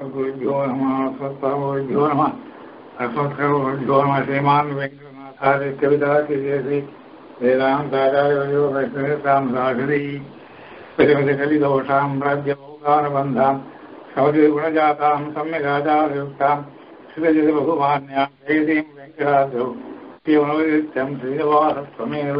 गुरुभ्यो नमः स्वस्ताभ्यो नमः अस्मत्कर्मभ्यो नमः श्रीमान् वेङ्कटनाथार्य कवितातिशेषि वेदान्ताचार्यो वैष्णवेतां सागरी परिमितकलिदोषां राज्यभोगानुबन्धां सौजगुणजातां सम्यगाचारयुक्तां श्रीजगबहुमान्यां जयतीं वेङ्कटाद्रौ श्रीमनोदित्यं श्रीनिवासत्वमेव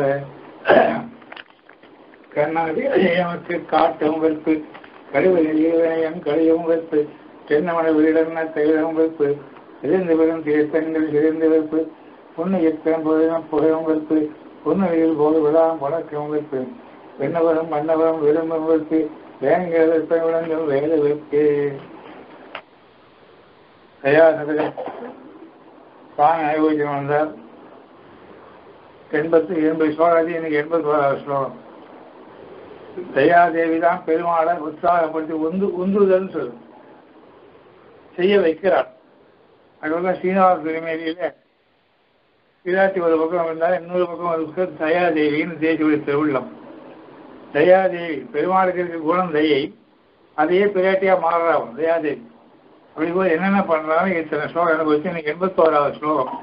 கண்ணாடி எமக்கு காட்டும் வெறுப்பு கழிவுநெய்யன் கழியும் வெறுப்பு தென்னமன வீடன்ன தைலம் வெறுப்பு இருந்து பெறும் தீர்த்தங்கள் இருந்து வெறுப்பு பொண்ணு எத்தன் புகையும் புகையும் வெறுப்பு பொன்னுகளில் போது விழாம் வழக்கம் வெறுப்பு வெண்ணவரம் மன்னவரம் விரும்பும் வெறுப்பு வேங்க வெப்ப விளங்கும் வேலை வெறுப்பு தயாசகர் சுவாமி அனுபவிச்சு வந்தார் எண்பத்து எண்பது ஸ்லோகாதி இன்னைக்கு எண்பது ஸ்லோகம் தயாதேவி தான் பெருமாளை உற்சாகப்படுத்தி உந்து உந்துதல் சொல்லும் செய்ய வைக்கிறார் அதுதான் சீனிவாச திருமேலியில விராட்டி ஒரு பக்கம் இருந்தால் இன்னொரு பக்கம் ஒரு பக்கம் தயாதேவின்னு தேசிய திருவுள்ளம் தயாதேவி பெருமாளுக்கு இருக்க குணம் தயை அதையே பிராட்டியா மாறுறாவும் தயாதேவி அப்படி போய் என்னென்ன பண்றாங்க இத்தனை ஸ்லோகம் எனக்கு வச்சு இன்னைக்கு எண்பத்தோராவது ஸ்லோகம்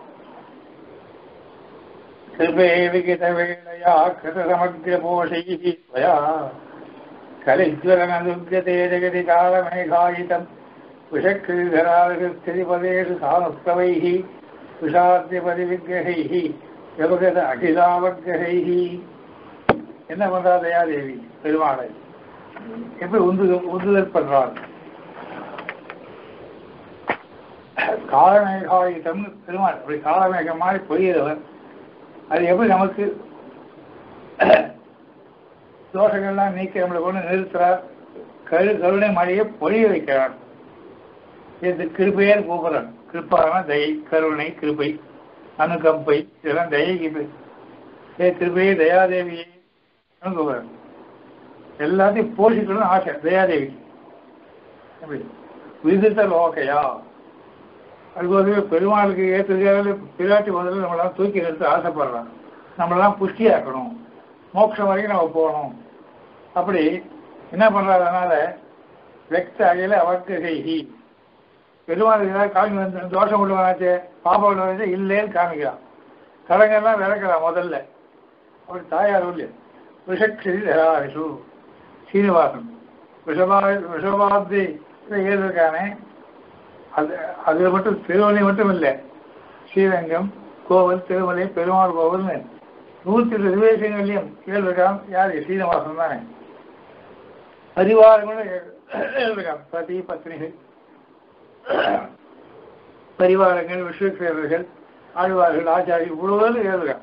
कृपेविगितवेळया कृतसमग्रपोषैः त्वया कलिज्वलनदुर्गते जगति कालमेघायितम् विषकृतिधरादिस्थितिपदेषु सानुस्तवैः விஷாத்தியபதிவிக்கிரகைः ஜபகத அகிலாவக்கிரகைः என்ன பண்றா தயாதேவி பெருமாளை எப்படி உந்து உந்துதல் பண்றாள் காலமேகாயுதம் பெருமாள் அப்படி காலமேகம் மாதிரி பொய்யவர் அது எப்படி நமக்கு தோஷங்கள்லாம் நீக்கி நம்மளை கொண்டு நிறுத்துறார் கரு கருணை மழையை பொழிய வைக்கிறார் இது கிருப்பையால் கூப்பிடுறார் கிருப்பான தயை கருணை கிருப்பை அனுகம்பை இதெல்லாம் தயைக்கு ஏ கிருப்பையே தயாதேவியை கூப்பிடுறார் எல்லாத்தையும் போஷிக்கணும்னு ஆசை தயாதேவி எப்படி விதித்த லோகையா அதுபோலவே பெருமாளுக்கு ஏற்றுக்காக பிராட்டி முதல்ல நம்மளாம் தூக்கி நிறுத்த ஆசைப்படுறான் நம்மளாம் புஷ்டியாக்கணும் மோட்சம் வரைக்கும் நம்ம போகணும் அப்படி என்ன பண்ணுறாதனால வெக்த அகையில் அவர்க்கு செய்கி பெருமாளுக்கு ஏதாவது காமி வந்து தோஷம் உள்ளவனாச்சே பாப்பா உள்ளவனாச்சே இல்லைன்னு காமிக்கிறான் கடங்கெல்லாம் விளக்கிறான் முதல்ல அப்படி தாயார் உள்ள விஷக்ஷரி தராரிசு சீனிவாசன் விஷபா விஷபாப்தி ஏறிருக்கானே அது அதில் மட்டும் திருமலை மட்டும் இல்லை ஸ்ரீரங்கம் கோவில் திருமலை பெருமாள் கோவில்னு நூற்றி எட்டு திவேசங்கள்லையும் கேள்விருக்கான் யார் சீனிவாசன் தானே பரிவாரங்களும் எழுதுக்கான் பதி பத்னிகள் பரிவாரங்கள் விஸ்வசேரர்கள் ஆழ்வார்கள் ஆச்சாரி இவ்வளவு எழுதுக்கான்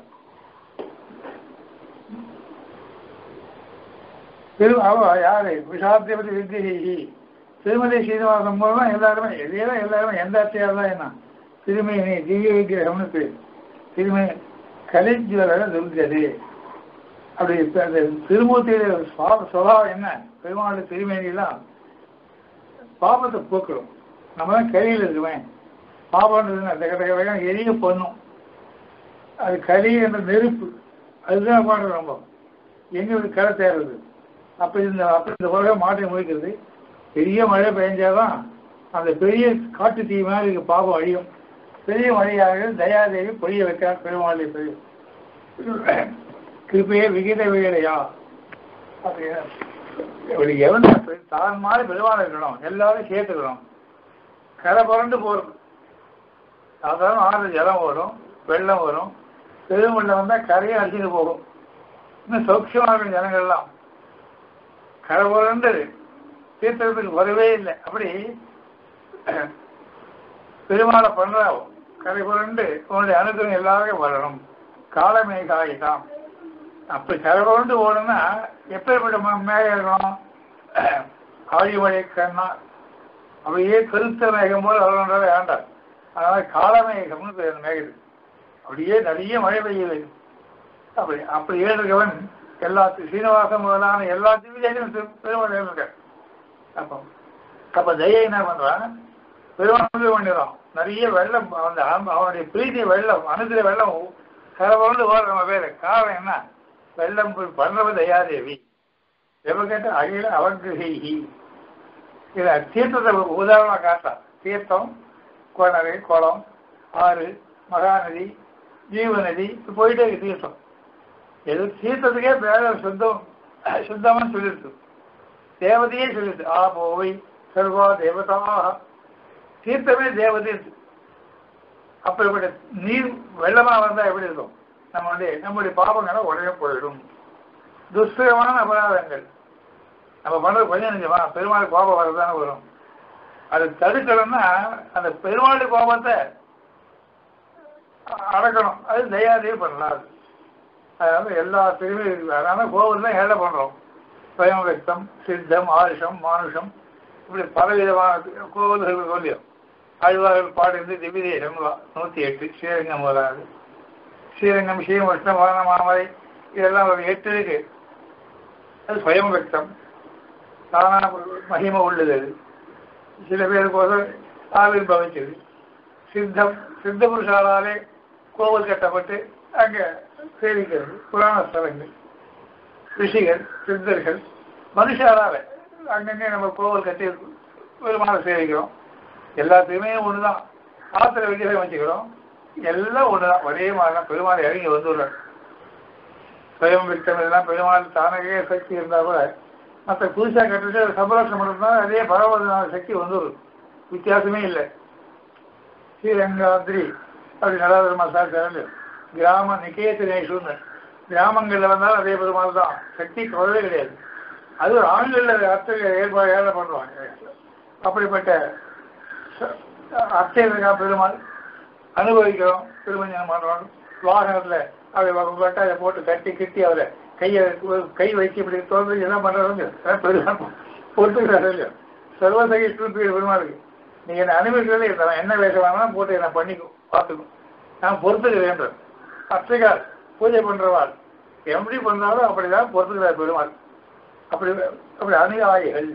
பெரு அவ யாரு விஷாத்தியபதி வித்தியை திருமலை சீனிவாசன் மூலமா எல்லாருமே எதையெல்லாம் எல்லாருமே எந்த அர்த்தையாக தான் என்ன திருமணி திவ்ய விக்கிரகம்னு பேர் திருமணி கலிஜுவல துர்கது அப்படி அந்த திருமூர்த்தியோட சுவாவம் என்ன பெருமாள் திருமேனிலாம் பாபத்தை போக்குறோம் நம்ம தான் கையில் இருக்குவேன் பாபன்றது எரிய பண்ணும் அது கலி என்ற நெருப்பு அதுதான் பாடுறது ரொம்ப எங்களுக்கு கரை தேர்றது அப்போ இந்த அப்போ இந்த உலகம் மாற்றி முடிக்கிறது பெரிய மழை பெஞ்சாதான் அந்த பெரிய காட்டு தீ மாதிரி இருக்கு பாபம் அழியும் பெரிய மழையாக தயாதேவி பொழிய வைக்கிறார் பெருமாளை பெரிய கிருப்பையே விகித விகிதையா அப்படி எவன் தான் மாதிரி பெருமாள் இருக்கணும் எல்லாரும் சேர்த்துக்கணும் கரை புரண்டு போகிறது சாதாரண ஆறு ஜலம் வரும் வெள்ளம் வரும் பெருமள்ளம் வந்தால் கரையை அடிச்சுட்டு போகும் இன்னும் சௌக்கியமாக இருக்கும் ஜனங்கள்லாம் கரை புரண்டு தீர்த்தத்துக்கு வரவே இல்லை அப்படி பெருமாளை பண்றாவோ கரை புரண்டு உன்னுடைய அனுகிரகம் எல்லாருக்கும் வரணும் காலமேகாயிதான் அப்படி கரை புரண்டு ஓடணும்னா எப்பேற்பட்ட மேகம் இருக்கணும் ஆழிமழை கண்ணா அப்படியே கருத்த மேகம் போல வரணுன்றது வேண்டாம் அதனால காலமேகம்னு பேர் மேகுது அப்படியே நிறைய மழை பெய்யுது அப்படி அப்படி ஏழுகவன் எல்லா சீனிவாசம் முதலான எல்லா திவ்யங்களும் பெருமாள் ஏழுங்க அப்போ அப்ப தயை என்ன பண்றான் பெருமாள் பண்ணிடுறோம் நிறைய வெள்ளம் அந்த அவனுடைய பிரீதி வெள்ளம் அனுகிற வெள்ளம் கரவந்து ஓடுற நம்ம பேரு காரணம் என்ன வெள்ளம் பண்றவ தயாதேவி எவ கேட்ட அகில அவகிரகி இதை தீர்த்தத்தை உதாரணமாக காட்டலாம் தீர்த்தம் கோணரை குளம் ஆறு மகாநதி ஜீவநதி இப்படி போயிட்டே இருக்கு தீர்த்தம் எது தீர்த்தத்துக்கே பேர சுத்தம் சுத்தம்னு சொல்லிருக்கு தேவதையே சொல்லிட்டு ஆ போவை சர்வா தேவதா தீர்த்தமே தேவதை அப்படிப்பட்ட நீர் வெள்ளமா வந்தா எப்படி இருக்கும் நம்ம வந்து நம்முடைய பாவங்களை உடனே போயிடும் துஷ்கரமான அபராதங்கள் நம்ம பண்றது கொஞ்சம் நிஜமா பெருமாள் கோபம் வரதானே வரும் அதை தடுக்கணும்னா அந்த பெருமாள் கோபத்தை அடக்கணும் அது தயாரியே பண்ணலாம் அது அதனால எல்லா திரும்பியும் இருக்கு அதனால கோவில் தான் ஏழை பண்றோம் ஸ்வயம் வெக்தம் சித்தம் ஆருஷம் மானுஷம் இப்படி பலவிதமான கோவில்கள் சொல்லியும் ஆழ்வார்கள் பாடுகிறது திவ்யதேசம் நூற்றி எட்டு ஸ்ரீரங்கம் முதலாது ஸ்ரீரங்கம் ஸ்ரீமுஷ்ணம் வாரண மாமலை இதெல்லாம் ஒரு எட்டு இருக்கு அது ஸ்வயம் வெக்தம் தானா மகிமை உள்ளது அது சில பேருக்கோசம் ஆவிர்பவிச்சது சித்தம் சித்த புருஷாலாலே கோவில் கட்டப்பட்டு அங்கே சேவிக்கிறது புராண ஸ்தலங்கள் ரிஷிகள் சித்தர்கள் மனுஷாலால அங்கங்கே நம்ம கோவில் கட்டி பெருமாளை சேவிக்கிறோம் எல்லாத்தையுமே ஒன்று தான் ஆத்திர விக்கிரகம் வச்சுக்கிறோம் எல்லாம் ஒன்று தான் ஒரே மாதிரி தான் பெருமாள் இறங்கி வந்துடுறார் சுயம் விக்டம் இதெல்லாம் பெருமாள் தானகே சக்தி இருந்தால் கூட மற்ற புதுசாக கட்டுட்டு சபலட்சம் மட்டும்தான் அதே பகவதனால சக்தி வந்துடும் வித்தியாசமே இல்லை ஸ்ரீரங்காத்ரி அப்படி நடாதரமா சார் கிராம நிகேதனேஷுன்னு கிராமங்களில் வந்தாலும் அதே பெருமாள் தான் சக்தி குறவே கிடையாது அது ஒரு ஆண்களில் அர்த்த ஏற்பாடு ஏழை பண்ணுவாங்க அப்படிப்பட்ட அர்ச்சகா பெருமாள் அனுபவிக்கிறோம் திருமஞ்சனம் பண்ணுறோம் வாகனத்தில் அதை வெட்டாயை போட்டு கட்டி கிட்டி அவரை கையை கை வச்சு இப்படி தோல்வி என்ன பண்ணுறாங்க பெருமாள் பொறுத்துக்கிறாரு இல்லையோ சர்வசகி திருப்பி பெருமாளுக்கு நீங்கள் என்னை அனுபவிக்கிறதே இருந்தாலும் என்ன வேஷம் வேணாலும் போட்டு என்னை பண்ணிக்கும் பார்த்துக்கும் நான் பொறுத்துக்கிறேன் அர்ச்சகார் பூஜை பண்ணுறவாள் எப்படி பண்ணாலும் அப்படிதான் பொறுத்துக்கிறார் பெருமாள் அப்படி அப்படி அணுகாயிகள்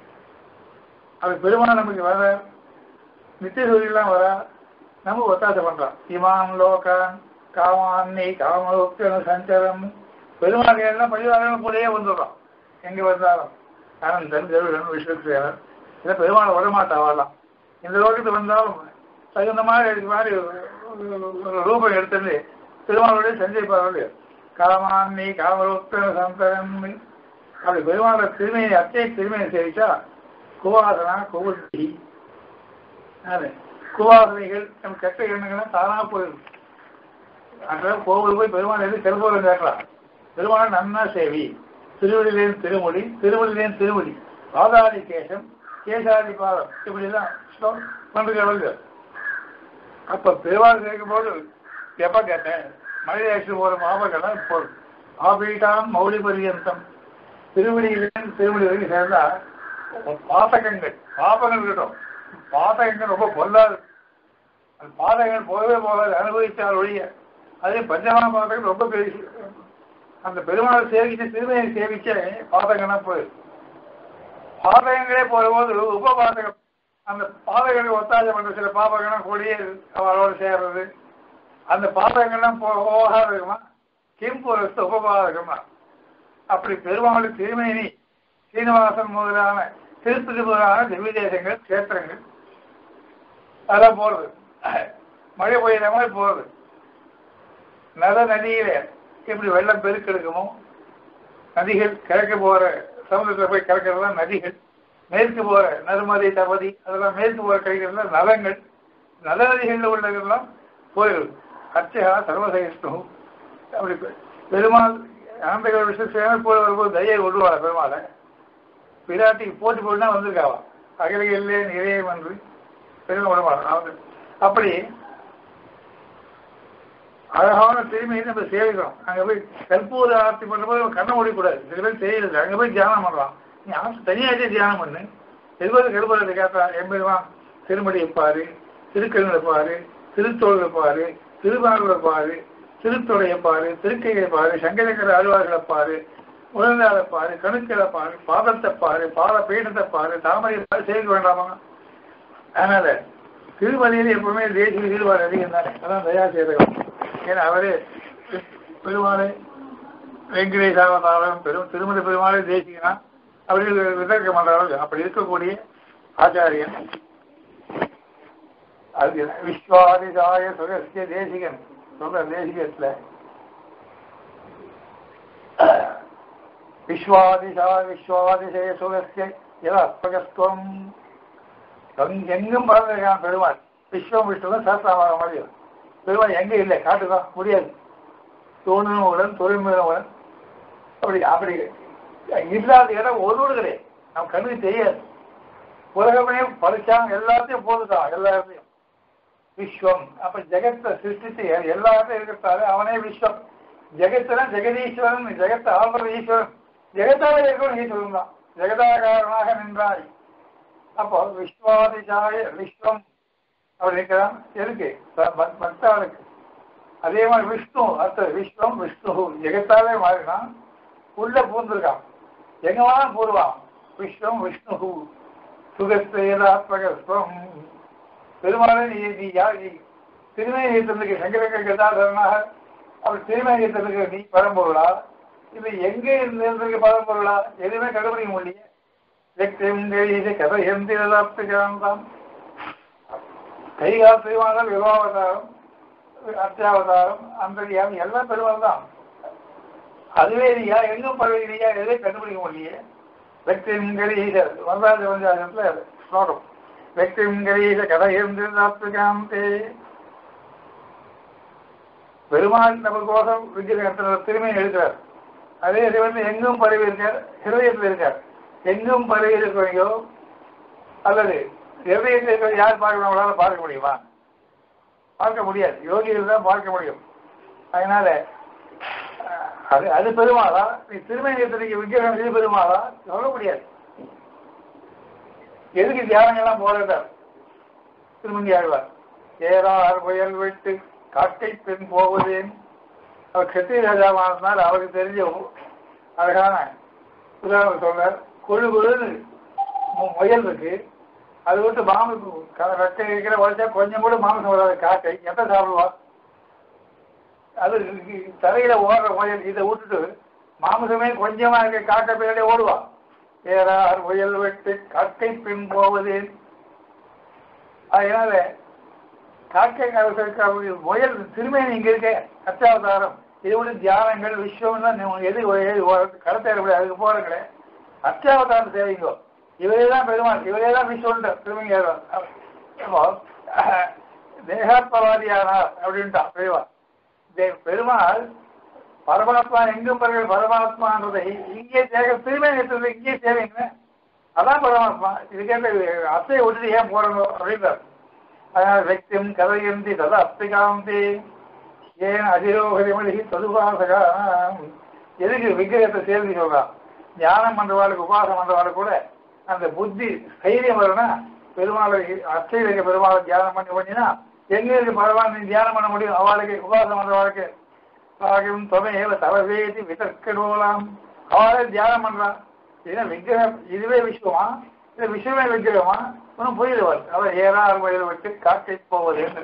அப்படி பெருமாள் நமக்கு வர நித்திய சூரியெல்லாம் வர நம்ம ஒத்தாசை பண்றோம் இமாம் லோகான் காமான்னி காமலோக்கன சஞ்சரம் பெருமாள் எல்லாம் பரிவாரங்கள் போலயே வந்துடுறோம் எங்க வந்தாலும் அனந்தன் கருடன் விஸ்வசேனர் இதை பெருமாள் வரமாட்டா வரலாம் இந்த லோகத்துக்கு வந்தாலும் தகுந்த மாதிரி இதுக்கு மாதிரி ஒரு ரூபம் எடுத்துட்டு பெருமாளுடைய சஞ்சரிப்பார்கள் காமான்னி காமலோக்கன சந்தரம் அப்படி பெருமாளை திருமையை அத்தையை திருமையை சேவிச்சா குவாசனா குவத்தி குவாசனைகள் நம்ம கெட்ட எண்ணங்கள்லாம் தானாக போயிடும் அன்றாட கோவில் போய் பெருமாள் எது செல்போரம் கேட்கலாம் பெருமாள் நன்னா சேவி திருவடியிலேன் திருமொழி திருவடியிலேன் திருமொழி பாதாதி கேசம் கேசாதி பாதம் இப்படிலாம் பண்றீங்க அப்ப பெருமாள் கேட்கும் போது எப்ப கேட்டேன் மலையாசி போற மாபகெல்லாம் போதும் ஆபீட்டாம் மௌலி பரியந்தம் திருவடியிலேன் திருவடி வரைக்கும் சேர்ந்தா பாதகங்கள் பாபங்கள் இருக்கட்டும் பாதகங்கள் ரொம்ப பொல்லாது அந்த பாதகங்கள் போகவே போகாது அனுபவித்தால் ஒழிய அதே பஞ்சமா பாதகம் ரொம்ப பெரிய அந்த பெருமாள் சேவிச்ச திருமையை சேவிச்ச பாதகம்னா போயிடும் பாதகங்களே போகும்போது உபபாதகம் அந்த பாதகங்களை ஒத்தாசை பண்ற சில பாபகம்னா கூடிய அவளோட சேர்றது அந்த பாதகங்கள்லாம் போகாத இருக்குமா கிம்புரஸ்து உபபாதகமா அப்படி பெருமாளுக்கு திருமேனி சீனிவாசன் முதலான திருப்பதி முதலான திவ்ய தேசங்கள் கஷேத்திரங்கள் அதெல்லாம் போறது மழை பெய்யுற மாதிரி போறது நத நதியில எப்படி வெள்ளம் பெருக்கெடுக்குமோ நதிகள் கிழக்கு போற சமுதிரத்தில் போய் கிடக்கிறதுலாம் நதிகள் மேற்கு போற நருமதி தபதி அதெல்லாம் மேற்கு போற கிடைக்கிறதுல நலங்கள் நல நதிகளில் உள்ளதெல்லாம் போயிடுது அர்ச்சகா சர்வசகிஷ்ணு அப்படி பெருமாள் ஆந்தைகள் விஷயம் போய் வரும்போது தயை விடுவாள் பெருமாளை பிராட்டிக்கு போட்டி போட்டுனா வந்திருக்காவா அகிலையிலே நிறைய வந்து பெருமை விடமாட்டான் அப்படி அழகான திரும்பியை நம்ம சேவிக்கிறோம் அங்கே போய் கற்பூர ஆர்த்தி பண்ணும்போது கண்ணை மூடிக்கூடாது சில பேர் தெரியல அங்கே போய் தியானம் பண்ணலாம் நீ ஆசை தனியாகவே தியானம் பண்ணு எதுவது கருப்பதை கேட்டா எம்பெருமான் திருமடி பாரு திருக்கண்ணை பாரு திருத்தோளை பாரு திருவாரூரை பாரு திருத்தொடையை பாரு திருக்கையை பாரு சங்கரங்கர அழுவார்களை பாரு உழந்தாளை பாரு கணுக்களை பாரு பாதத்தை பாரு பாத பீடத்தை பாரு தாமரை பாரு சேர்க்க வேண்டாமா அதனால திருமலையில் எப்பவுமே தேசிய ஈடுபாடு அதிகம் தானே அதான் தயா சேதகம் ஏன்னா அவரே பெருமாளை வெங்கடேசாவதாரம் பெரும் திருமலை பெருமாளை தேசிகனா அப்படி விதர்க்க பண்றாங்க அப்படி இருக்கக்கூடிய ஆச்சாரியன் அது விஸ்வாதிசாய சுகசிய தேசிகன் சொல்ற தேசிகத்துல விஸ்வாதிசா விஸ்வாதிசய சுகசிய யதாத்மகத்துவம் எங்கும் பறந்துருக்கான் பெருமாள் விஸ்வம் விஷ்ணுவும் சாஸ்திரமாக முடியும் பெருமாள் எங்க இல்லை காட்டுதான் முடியாது தோணுடன் தொழில்முடன் அப்படி அப்படி இல்லாத இடம் ஒரு ஒரு கிடையாது நம்ம கண்ணுக்கு தெரியாது உலகமே படிச்சான் எல்லாத்தையும் போதுதான் எல்லா இடத்தையும் விஸ்வம் அப்ப ஜெகத்தை சிருஷ்டித்து எல்லா இடத்தையும் இருக்கிறதால அவனே விஸ்வம் ஜெகத்துல ஜெகதீஸ்வரன் ஜெகத்தை ஆள்ற ஈஸ்வரன் ஜெகத்தால இருக்கணும் ஈஸ்வரன் தான் ஜெகதாகாரனாக நின்றாய் அப்போ விஸ்வாதிசாய விஸ்வம் அப்படி இருக்கிறான் எதுக்கு பக்தாளுக்கு அதே மாதிரி விஷ்ணு அர்த்த விஸ்வம் விஷ்ணு ஜெகத்தாலே மாறினான் உள்ள பூந்திருக்கான் எங்க வேணா பூர்வான் விஸ்வம் விஷ்ணு சுகஸ்தேதாத்மகஸ்வம் பெருமாளை நீ நீ யார் நீ திருமேனியத்திற்கு சங்கரங்க கதாதரனாக அவர் திருமேனியத்திற்கு நீ பரம்பொருளா இது எங்கே இருந்திருக்கு பரம்பொருளா எதுவுமே கண்டுபிடிக்க முடியல வெற்றி கதை எந்திரதாப்திகாந்தான் கைகால் பெருமாள் விவாவதாரம் அத்தியாவதாரம் அந்தரியாம் எல்லாம் பெருமாள் தான் அதுவே இல்லையா எங்கும் பரவலையா எதை கண்டுபிடிக்க முடியல வெற்றிங்கரீசர் வரலாறு வந்தாரத்துல ஸ்லோகம் வெற்றிங்கரீச கதையிருந்தாத்மிகாந்தே பெருமாள் நமக்கோசம் விஜயநகரத்தில் திரும்பி எழுதுறார் அதே வந்து எங்கும் பரவி இருக்கார் ஹிருதயத்தில் இருக்கார் எங்கும் பரவி இருக்கிறீங்களோ அல்லது ஹிருதயத்தில் இருக்கிற யார் பார்க்க நம்மளால பார்க்க முடியுமா பார்க்க முடியாது யோகிகள் தான் பார்க்க முடியும் அதனால அது அது பெருமாளா நீ திருமணத்திற்கு விக்கிரகம் இது பெருமாளா சொல்ல முடியாது எதுக்கு தியானங்கள்லாம் போறார் திருமணி ஆழ்வார் ஏறார் புயல் விட்டு காட்டை பெண் போவதேன் அவர் கத்திரி ராஜாவானதுனால அவருக்கு தெரிஞ்ச அழகான உதாரணம் சொல்றார் கொழு கொழுன்னு முயல் இருக்கு அது விட்டு மாமசம் ரெட்டை இருக்கிற வளர்ச்சா கொஞ்சம் கூட மாமசம் வராது காக்கை எதை சாப்பிடுவா அது தரையில ஓடுற முயல் இதை விட்டுட்டு மாமசமே கொஞ்சமா இருக்க காக்கை பின்னாடி ஓடுவா ஏறார் முயல் வெட்டு காக்கை பின் போவது அதனால காக்கை முயல் திருமேனி இங்க இருக்க அச்சாவதாரம் இது விட தியானங்கள் விஸ்வம் தான் எது கடத்தேற அதுக்கு போறங்களே அச்சாவதாரம் சேவைங்கோ இவரே தான் பெருமாள் இவரே தான் விஸ்வம் திருமங்கி தேகாத்மவாதியானார் அப்படின்ட்டான் பெரியவா பெருமாள் பரமாத்மா எங்கும் பிறகு பரமாத்மான்றதை இங்கே தேக திரும்ப இருக்கிறது இங்கே சேவைங்க அதான் பரமாத்மா இதுக்கேற்ற அத்தையை விட்டுட்டு ஏன் போறணும் அப்படின்றார் அதனால் வெக்திம் கதையந்தி ததா அஸ்திகாந்தி ஏன் அதிரோகரிமொழி தொதுபாசகா எதுக்கு விக்கிரகத்தை சேர்ந்து சொல்றான் ஞானம் பண்றவாளுக்கு உபாசம் பண்றவாளுக்கு கூட அந்த புத்தி தைரியம் வரும்னா பெருமாளை அச்சை வைக்க பெருமாளை தியானம் பண்ணி பண்ணினா எங்க இருக்கு பகவான் நீ தியானம் பண்ண முடியும் அவளுக்கு உபாசம் பண்றவாளுக்கு ஆகும் தொகையேவ தவவேதி விதற்கெடுவலாம் அவளே தியானம் பண்றான் ஏன்னா விக்கிரகம் இதுவே விஸ்வமா இது விஸ்வமே விக்கிரகமா ஒன்றும் புரியுது அவர் ஏறாறு வயது விட்டு காக்கை போவது என்று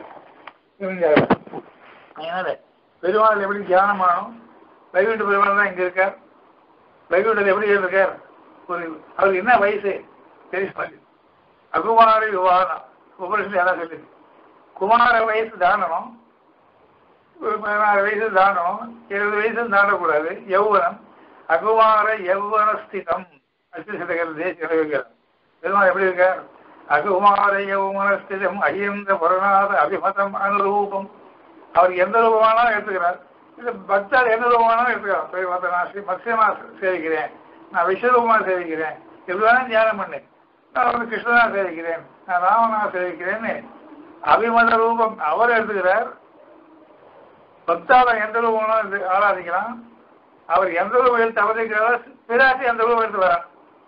அதனால பெருமாள் எப்படி தியானம் பண்ணணும் வைகுண்ட பெருமாள் தான் இங்க இருக்கார் வைகுண்டர் எப்படி இருக்கார் ஒரு அவருக்கு என்ன வயசு தெரியுமா அகுமார யுவானம் உபரிஷன் யாரா சொல்லி குமார வயசு தாண்டணும் ஒரு பதினாறு வயசு தாண்டணும் இருபது வயசு தாண்டக்கூடாது யௌவனம் அகுமார யௌவன ஸ்திதம் அச்சுசதகர் தேசிய பெருமாள் எப்படி இருக்கார் அகுமார யௌவன ஸ்திதம் அகிந்த புறநாத அபிமதம் அனுரூபம் அவர் எந்த ரூபமானாலும் எடுத்துக்கிறார் இது பக்தர் எந்த ரூபமானாலும் எடுத்துக்கிறார் போய் பார்த்த நான் ஸ்ரீ மத்யமா சேவிக்கிறேன் நான் விஸ்வரூபமா சேவிக்கிறேன் எப்படி வேணா தியானம் பண்ணு நான் வந்து கிருஷ்ணனா சேவிக்கிறேன் நான் ராமனா சேவிக்கிறேன்னு அபிமத ரூபம் அவர் எடுத்துக்கிறார் பக்தால எந்த ரூபம் ஆராதிக்கலாம் அவர் எந்த ரூபம் எடுத்து அவதரிக்கிறாரோ பிராட்டி எந்த ரூபம் எடுத்து வரார்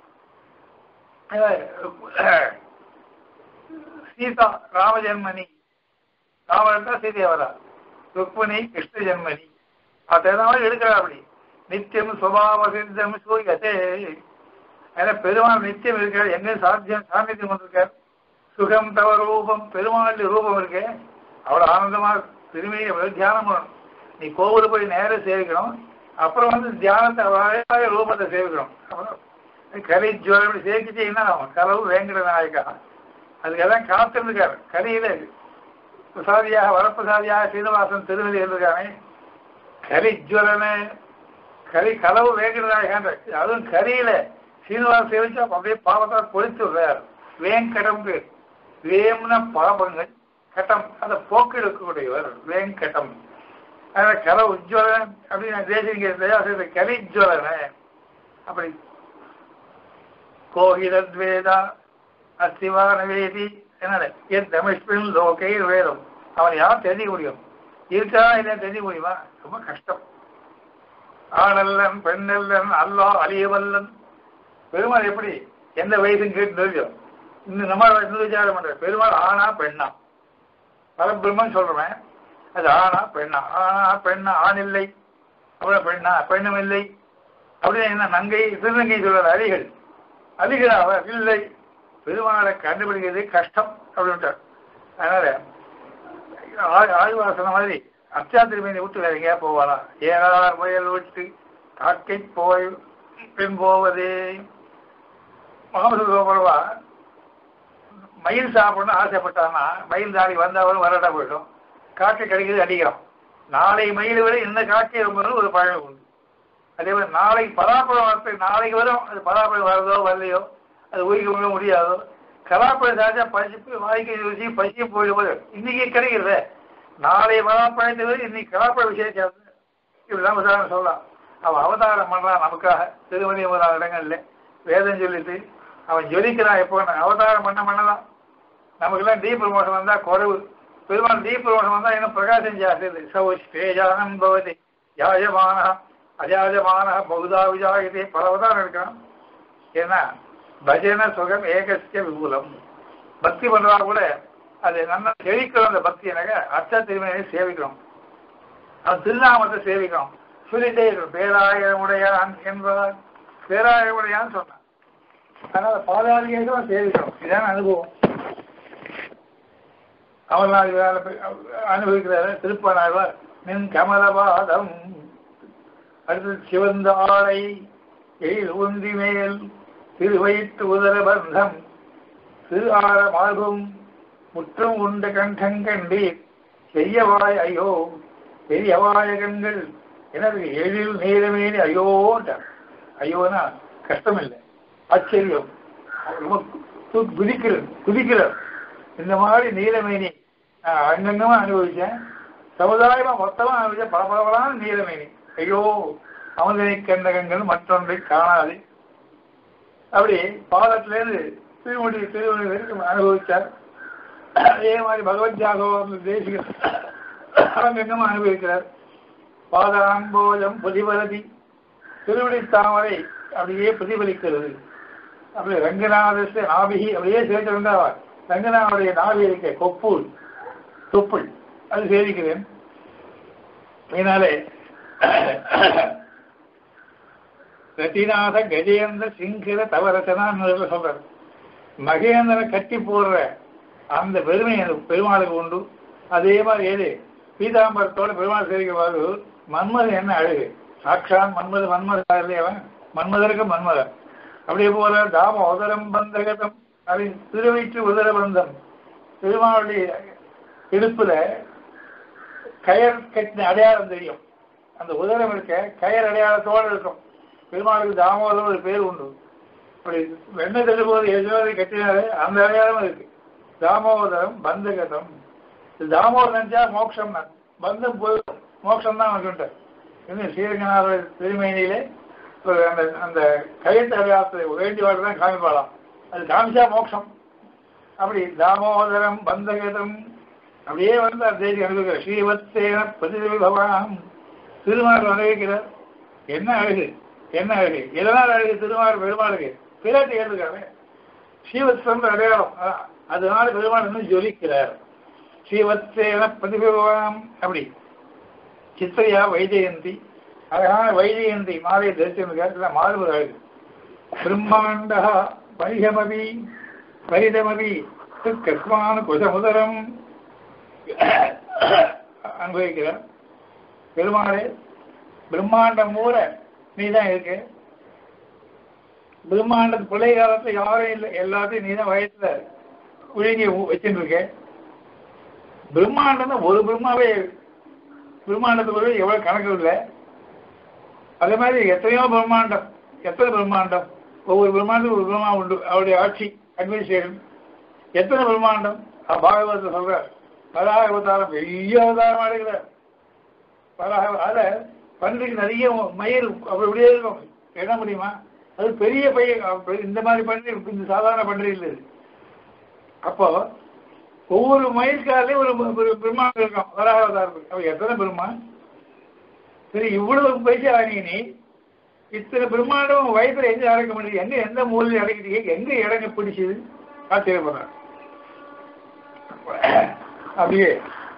சீதா ராமஜன்மணி ராமன் தான் சீதையா வரா ருக்மணி கிருஷ்ண ஜன்மணி அதெல்லாம் எடுக்கிறார் அப்படி நித்தியம் சுபாவ சித்தம் சூரியதே ஏன்னா பெருமாள் நித்தியம் இருக்கார் எங்க சாத்தியம் சாநித்தியம் வந்திருக்கார் சுகம் தவ ரூபம் பெருமாள் ரூபம் இருக்கு அவ்வளவு ஆனந்தமா திரும்பியை தியானம் பண்ணணும் நீ கோவிலுக்கு போய் நேரம் சேவிக்கணும் அப்புறம் வந்து தியானத்தை அழகாக ரூபத்தை சேவிக்கணும் அப்புறம் கலி ஜுவரம் இப்படி சேர்க்கிட்டீங்கன்னா அவன் கலவு வேங்கட நாயக்கா அதுக்கெல்லாம் காத்திருக்காரு கலியில பிரசாதியாக வரப்பிரசாதியாக சீனிவாசன் திருவதி இருக்கானே கலி ஜுவலனு கரி கலவு வேங்கட நாயகான்ற அதுவும் கரியில சீனிவாசன் சேவிச்சா அப்படியே பாவத்தால் பொழித்து விடுறார் வேங்கடம் பேர் வேம்ன பாபங்கள் கட்டம் அதை போக்கெடுக்கக்கூடியவர் வேங்கடம் அதனால கல உஜ்வலன் அப்படின்னு தேசிங்க தயாசிரியர் கலி ஜுவலன அப்படி கோகிலத்வேதா அஸ்திவான வேதி என்ன என் தமிழ்பின் லோகை வேதம் அவன் யார் தெரிஞ்சுக்க முடியும் இருக்கா இல்லையா தெரிஞ்சுக்க முடியுமா ரொம்ப கஷ்டம் ஆணல்லன் பெண்ணல்லன் அல்லா அழியவல்லன் பெருமாள் எப்படி எந்த வயசுன்னு கேட்டு தெரியும் இன்னும் நம்ம இன்னும் விசாரம் பண்ற பெருமாள் ஆணா பெண்ணா பரபிரம்மன் சொல்றேன் அது ஆணா பெண்ணா ஆணா பெண்ணா ஆண் இல்லை அப்புறம் பெண்ணா பெண்ணும் இல்லை அப்படின்னு என்ன நங்கை திருநங்கை சொல்றாரு அலிகள் அலிகள் அவர் இல்லை பெருமாளை கண்டுபிடிக்கிறது கஷ்டம் அப்படின்ட்டார் அதனால ஆ- ஆழ்வாசன மாதிரி அச்சா திருமணி விட்டு வேற எங்கேயா போவாரா ஏறார் முயல் விட்டு காக்கை போய் பின் போவதே முகமது சோபரவா மயில் சாப்பிடணும்னு ஆசைப்பட்டான்னா மயில் தாடி வந்தவரும் வரடா போயிடும் காக்கை கிடைக்கிறது அடிக்கிறோம் நாளை மயில் விட இந்த காக்கை ரொம்ப ஒரு பழம் உண்டு அதே மாதிரி நாளைக்கு பலாப்பழம் வரத்து நாளைக்கு வரும் அது பலாப்பழம் வரதோ வரலையோ அது ஊறிக்க முடிய முடியாதோ கலாப்பழம் சாச்சா பசிப்பு வாய்க்கு ருசி பசியும் போயிடுவது இன்னைக்கு கிடைக்கிறது நாளை பலாப்பழத்தை விட இன்னைக்கு கலாப்பழ விசேஷம் இப்படிதான் உதாரணம் சொல்லலாம் அவன் அவதாரம் பண்றான் நமக்காக திருமணி முதலான இடங்கள்ல வேதம் சொல்லிட்டு அவன் ஜொலிக்கிறான் எப்போ அவதாரம் பண்ண பண்ணலாம் நமக்கெல்லாம் டீ ப்ரமோஷன் வந்தா குறைவு பெருமாள் டீ ப்ரமோஷன் வந்தா இன்னும் பிரகாசம் ஜாஸ்தி சௌஷ் தேஜானம் பவதி யாஜமான அஜாஜமான பகுதா விஜாயதே பல அவதாரம் இருக்கான் ஏன்னா பஜன சுகம் ஏகஸ்ய விபுலம் பக்தி பண்றா கூட அது நல்லா செழிக்கணும் அந்த பக்தி எனக்கு அர்த்த திருமணியை சேவிக்கணும் அவன் திருநாமத்தை சேவிக்கணும் சொல்லிட்டே இருக்கணும் பேராயமுடையான் என்பார் பேராயமுடையான்னு சொன்னான் அதனால பாதாரியாக சேவிக்கணும் இதான அனுபவம் அமர்நாள் வேலை அனுபவிக்கிறாரு திருப்பனாழ்வார் நின் கமலபாதம் அடுத்து சிவந்த ஆடை எழில் உந்தி மேல் திருவயிற்று உதர பந்தம் திரு ஆர மார்பும் முற்றும் உண்ட கண்டங்கண்டீர் செய்யவாய் ஐயோ பெரியவாய கண்கள் எனது எழில் நீரமேனி ஐயோன்றார் ஐயோனா கஷ்டம் இல்லை ஆச்சரியம் ரொம்ப கு- குதிக்கிறது குதிக்கிறார் இந்த மாதிரி நீலமேனி நான் அங்கங்கமா அனுபவிச்சேன் சமுதாயமா மொத்தமா அனுபவிச்சேன் பரபரப்பான நீலமேனி ஐயோ அமுதனை கண்டகங்கள் மற்றொன்றை காணாது அப்படி பாதத்திலேருந்து திருமுடி திருமுடி வரைக்கும் அனுபவிச்சார் அதே மாதிரி பகவத் ஜாகவம் தேசிக அங்கங்கமா அனுபவிக்கிறார் பாதாம்போஜம் புதிபரதி திருவடி தாமரை அப்படியே பிரதிபலிக்கிறது அப்படி ரங்கநாதஸ்ய நாபிகி அப்படியே சேர்த்திருந்தா ரங்கநாதனுடைய நாவி இருக்க கொப்புள் தொப்புள் அது சேவிக்கிறேன் இதனாலே ரத்திநாத கஜேந்திர சிங்கிர தவரசனான்னு சொல்றாரு மகேந்திரனை கட்டி போடுற அந்த பெருமை எனக்கு பெருமாளுக்கு உண்டு அதே மாதிரி ஏது பீதாம்பரத்தோட பெருமாள் சேவிக்கும்போது மன்மதன் என்ன அழகு சாட்சான் மன்மத மன்மதன் இல்லையா அவன் மன்மதருக்கு மன்மதன் அப்படியே போல தாம உதரம் பந்தகதம் அப்படி திருவயிற்று உதர பந்தம் பெருமாளுடைய இடுப்புல கயர் கட்டின அடையாளம் தெரியும் அந்த உதரம் இருக்க கயர் அடையாளத்தோடு இருக்கும் பெருமாளுக்கு தாமோதரம் ஒரு பேர் உண்டு அப்படி வெண்ணெய் தள்ளும்போது எஜமாதி கட்டினாரு அந்த அடையாளம் இருக்கு தாமோதரம் பந்தகதம் இது தாமோதரம் நினைச்சா மோட்சம் தான் பந்தம் போயிடும் மோட்சம் தான் அவனுக்கு இன்னும் ஸ்ரீரங்கநாதர் திருமேனியிலே ஒரு அந்த அந்த கயத்து அடையாளத்தை வேண்டியவாடு தான் காமிப்பாளாம் அது காமிச்சா மோட்சம் அப்படி தாமோதரம் பந்தகதம் அப்படியே வந்து அந்த தேதி அனுபவிக்கிறார் ஸ்ரீவத்சேன பிரதிபி பகவான் திருமால் அனுபவிக்கிறார் என்ன அழகு என்ன அழகு எதனால் அழகு திருமால் பெருமாளுக்கு பிராட்டி ஏற்றுக்காரு ஸ்ரீவத்சன்ற அடையாளம் அதான். அதனால பெருமாள் இன்னும் ஜொலிக்கிறார் ஸ்ரீவத்சேன பிரதிபவாம் அப்படி சித்திரையா வைஜெயந்தி அழகான வைஜெயந்தி மாலை தரிசனம் மாறுவது அழகு பிரம்மாண்டா பரிகமபி பரிதமபி கஸ்மான குசமுதரம் அனுபவிக்கிறார் பெருமாளே பிரம்மாண்டம் மூல நீ தான் இருக்கு பிரம்மாண்டத்து பிள்ளை காலத்துல யாரும் இல்லை எல்லாத்தையும் நீ தான் வயசுல விழுங்கி வச்சுட்டு இருக்க பிரம்மாண்டம் தான் ஒரு பிரம்மாவே பிரம்மாண்டத்துக்குள்ள எவ்வளவு கணக்கு இல்லை அதே மாதிரி எத்தனையோ பிரம்மாண்டம் எத்தனை பிரம்மாண்டம் ஒவ்வொரு பிரம்மாண்டத்துக்கும் ஒரு பிரம்மா உண்டு அவருடைய ஆட்சி அட்மினிஸ்ட்ரேஷன் எத்தனை பிரம்மாண்டம் அஹ் பாகவதத்தை சொல்ற பராக அவதாரம் பெரிய அவதாரம் எடுக்கிறார் பராக அத பன்றிக்கு நிறைய மயிர் அப்படி இப்படியே இருக்கும் என்ன முடியுமா அது பெரிய பையன் அப்ப இந்த மாதிரி பன்றி இந்த சாதாரண பன்றி இல்லை இது. அப்போ ஒவ்வொரு மயில்காலையும் ஒரு ஒரு பிரம்மாண்டம் இருக்கும் வராக அவதாரம் அவ எத்தனை பிரம்மா சரி இவ்வளவு பைசா ஆனீங்க நீ இத்தனை பிரம்மாண்டம் வயசுல எங்க அடக்க முடியுது எங்க எந்த மூலையில் அடக்கிட்டீங்க எங்க இடங்க பிடிச்சது ஆச்சரியப்படுறேன் அப்படியே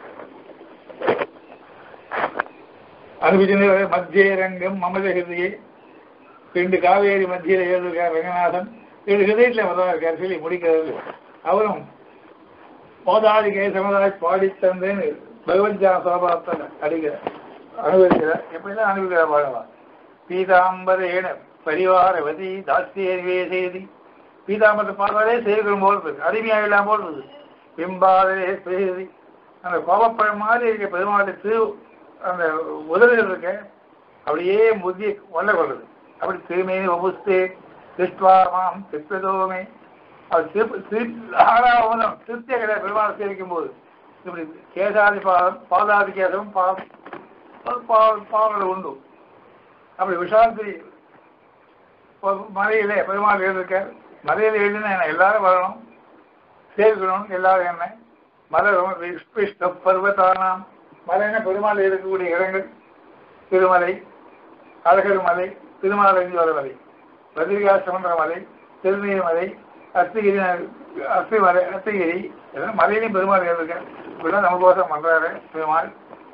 அனுபவிச்சது மத்திய ரங்கம் மமதகிருதியை ரெண்டு காவேரி மத்தியில எழுதிருக்கார் ரங்கநாதன் ரெண்டு ஹிருதயத்தில் முதல்ல இருக்கார் சொல்லி முடிக்கிறது அவரும் மோதாதி கேசமதாய் பாடி தந்தேன்னு பகவத்ஜா சோபாத்தில் அடிக்கிறார் அனுபவிக்கிறார் எப்படிதான் அனுபவிக்கிறார் பாடலாம் பீதாம்பரேன பரிவாரவதி தாஸ்தியர்வே செய்தி பீதாம்பரத்தை பார்த்தாலே சேவிக்கிறோம் போல் இருக்கு அடிமையாக இல்லாம போல் இருக்கு பிம்பாதரே செய்தி அந்த கோபப்பழம் மாதிரி இருக்க பெருமாளுடைய திரு அந்த உதவிகள் இருக்க அப்படியே முதிய கொள்ள கொள்ளுது அப்படி திருமேனி ஒபுஸ்தே திருஷ்டுவாமாம் திருப்பதோமே அது திருப்பி திருப்பி ஆறாவதும் திருப்திய கிடையாது பெருமாள் சேவிக்கும் போது இப்படி கேசாதி பாதம் பாதாதி கேசம் பா பா- பாவங்கள் உண்டு அப்படி விஷாந்தி மலையிலே பெருமாள் எழுதிருக்கார் மலையில் எழுதினா என்ன எல்லாரும் வரணும் சேவிக்கணும் எல்லாரும் என்ன மலரும் விஷ்ணு பர்வதானாம் மலைன்னா பெருமாள் இருக்கக்கூடிய இடங்கள் திருமலை அழகர் மலை திருமாலஞ்சோர மலை பத்ரிகாசிரமன்ற மலை திருநீர் மலை அத்திகிரி அத்தி மலை அத்திகிரி இதெல்லாம் மலையிலையும் பெருமாள் இருக்கார் இப்படிலாம் நமக்கோசம் பண்றாரு பெருமாள்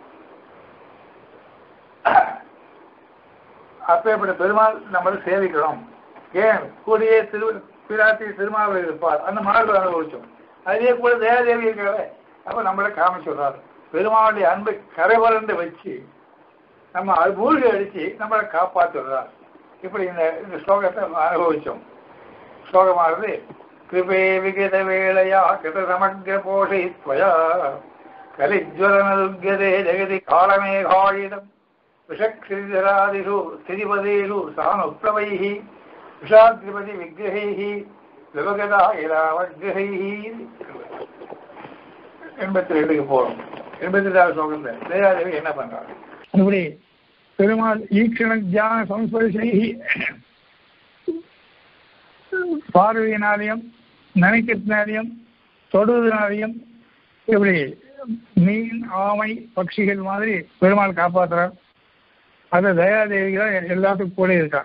அப்பேற்பட்ட பெருமாள் நம்மளை சேவிக்கிறோம் ஏன் கூடிய திரு பிராட்டி திருமாவளி இருப்பார் அந்த மார்பு அனுபவிச்சோம் அதே கூட தேவதேவி இருக்கிறாரு அப்ப நம்மளை காமிச்சுடுறாரு பெருமாளுடைய அன்பை கரைவரண்டு வச்சு நம்ம அது மூழ்கி அடிச்சு நம்மளை காப்பாற்றுறார் இப்படி இந்த இந்த ஸ்லோகத்தை அனுபவிச்சோம் ஸ்லோகமானது கிருபே விகித வேளையா கிருத சமக்ர போஷயித்வயா கலிஜ்வலனதுர்கதே ஜெகதி காலமேகாயுதம் விஷக்ஷிதராதிஷு ஸ்திதிபதேஷு சானுப்ளவைः விஷாத்ரிபதி விக்கிரகைः விவகதா இலாவக்கிரகைः எண்பத்தி ரெண்டுக்கு போறோம் எண்பத்தி ரெண்டாவது ஸ்லோகத்தில் தேவாதேவி என்ன பண்றாங்க அப்படி பெருமாள் ஈக்ஷண தியான சம்ஸ்பரிசை பார்வையினாலையும் நினைக்கிறதுனாலையும் தொடுவதனாலையும் இப்படி மீன் ஆமை பட்சிகள் மாதிரி பெருமாள் காப்பாத்துறார் அது தயாதேவி தான் எல்லாத்துக்கும் கூட இருக்கா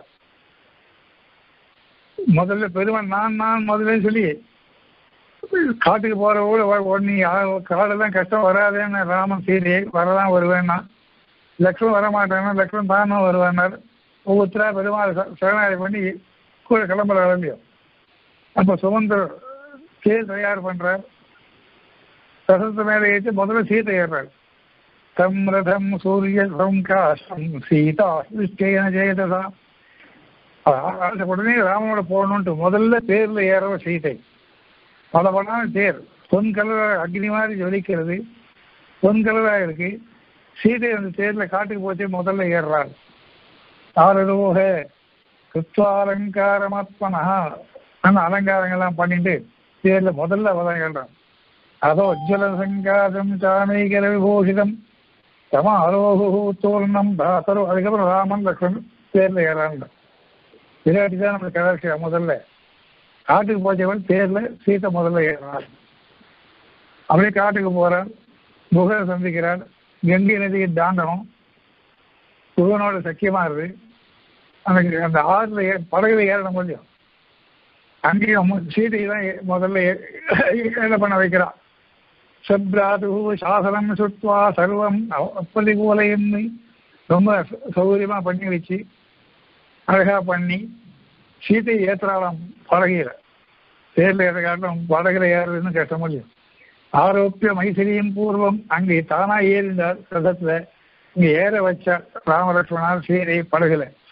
முதல்ல பெருமாள் நான் நான் முதல்ல சொல்லி காட்டுக்கு போற கூட உடனே காடெல்லாம் கஷ்டம் வராதேன்னு ராமன் சீதையை வரதான் வருவேன்னா லக்ஷ்மணன் வர மாட்டானா லக்ஷ்மணன் தானும் வருவானார் ஒவ்வொருத்தரா பெருமாள் ச- சரணாகதி பண்ணி கூட கிளம்புற இல்லையோ அப்போ சுமந்தர் தேர் தயார் பண்றார் ரசத்து மேலே ஏற்றி முதல்ல சீதை ஏறார் தம் ரதம் சூரிய சம்காசம் சீதா நிச்சயன ஜெயதசா அந்த உடனே ராமனோட போகணுன்ட்டு முதல்ல தேர்ல ஏறவ சீதை பல பலான தேர் பொன் கலர் அக்னி மாதிரி ஜொலிக்கிறது பொன் கலரா இருக்கு சீதை அந்த தேர்ல காட்டுக்கு போச்சு முதல்ல ஏறுறாள் ஆரலோக கிருத்வாலங்காரமாத்மனா அந்த அலங்காரங்கள்லாம் பண்ணிட்டு தேர்ல முதல்ல அவதான் ஏறுறான் அதோ உஜ்வல சங்காதம் சாமைகர விபூஷிதம் தம அரோகு தோரணம் தாசரோ அதுக்கப்புறம் ராமன் லக்ஷ்மணன் தேர்ல ஏறாங்க விராட்டி தான் நம்ம கதாட்சியா முதல்ல காட்டுக்கு போச்சவன் தேர்ல சீத்தை முதல்ல ஏறான் அப்படியே காட்டுக்கு போறான் புகழ சந்திக்கிறான் கங்கை நதியை தாண்டணும் புகனோட சக்கியமா இருக்கு அந்த அந்த ஆறுல ஏ- படகுல ஏறணும் கொஞ்சம் அங்கேயும் சீதையை தான் ஏ- முதல்ல ஏ- என்ன பண்ண வைக்கிறான் சப்ராது சாசனம் சுத்வா சர்வம் அப்பதி போலையும் ரொம்ப ச- சௌகரியமா பண்ணி வச்சு அழகா பண்ணி சீதையை ஏத்துறாளாம் படகையில தேர்ல ஏற காட்டும் படகுல ஏறுறதுன்னு கஷ்டம் இல்லையும் ஆரோப்பிய மைசிரியும் பூர்வம் அங்கே தானா ஏறினார் ரதத்துல இங்க ஏற வச்சார் ராமலட்சுமணால் சீதை படகுல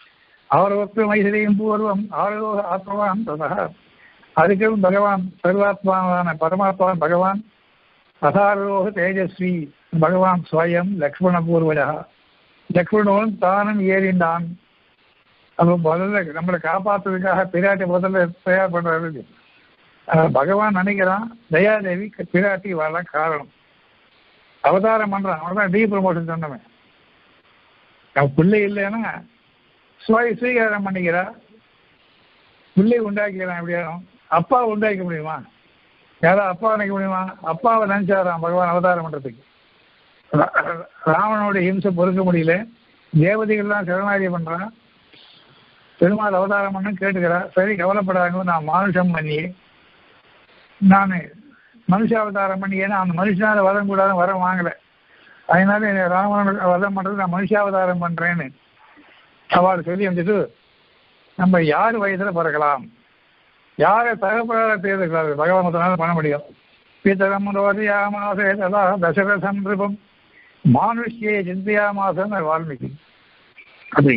அவரவற்கு மைசிலையும் பூர்வம் ஆரோக ஆத்மவான் ததா அதுக்கும் பகவான் சர்வாத்மாவான பரமாத்மான் பகவான் அசாரோக தேஜஸ்வி பகவான் ஸ்வயம் லக்ஷ்மண பூர்வஜா லக்ஷ்மணன் தானும் ஏறிண்டான் அப்போ முதல்ல நம்மளை காப்பாற்றுறதுக்காக பிராட்டி முதல்ல தயார் பண்றது அஹ் பகவான் நினைக்கிறான் தயாதேவி பிராட்டி வர காரணம் அவதாரம் பண்றான் அவன் தான் டீ ப்ரமோஷன் சொன்னவன் அவன் பிள்ளை இல்லைன்னா சுவாய் ஸ்வீகாரம் பண்ணிக்கிறா பிள்ளை உண்டாக்கிக்கிறான் எப்படியாரும் அப்பா உண்டாக்க முடியுமா யாராவது அப்பா நினைக்க முடியுமா அப்பாவை நினைச்சாராம் பகவான் அவதாரம் பண்றதுக்கு ரா- ராவணனுடைய ஹிம்சை பொறுக்க முடியல தேவதைகள்லாம் சரணாகி பண்றான் பெருமாள் அவதாரம் பண்ண கேட்டுக்கிறா சரி கவலைப்படாங்க நான் மானுஷம் பண்ணி நான் மனுஷாவதாரம் பண்ணி ஏன்னா அந்த மனுஷனால வரம் கூடாது வரம் வாங்கல அதனால என்னை ராவணன் வதம் பண்றது நான் மனுஷாவதாரம் பண்றேன்னு அவள் சொல்லி வந்துட்டு நம்ம யார் வயதுல பிறக்கலாம் யாரை தகப்படாத தேர்தல் பகவான் ஒருத்தனால பண்ண முடியும் பிதரம் ரோதியாமாசே ததா தசரசம் நிருபம் மானுஷ்யே சிந்தியாமாசன் வால்மீகி அப்படி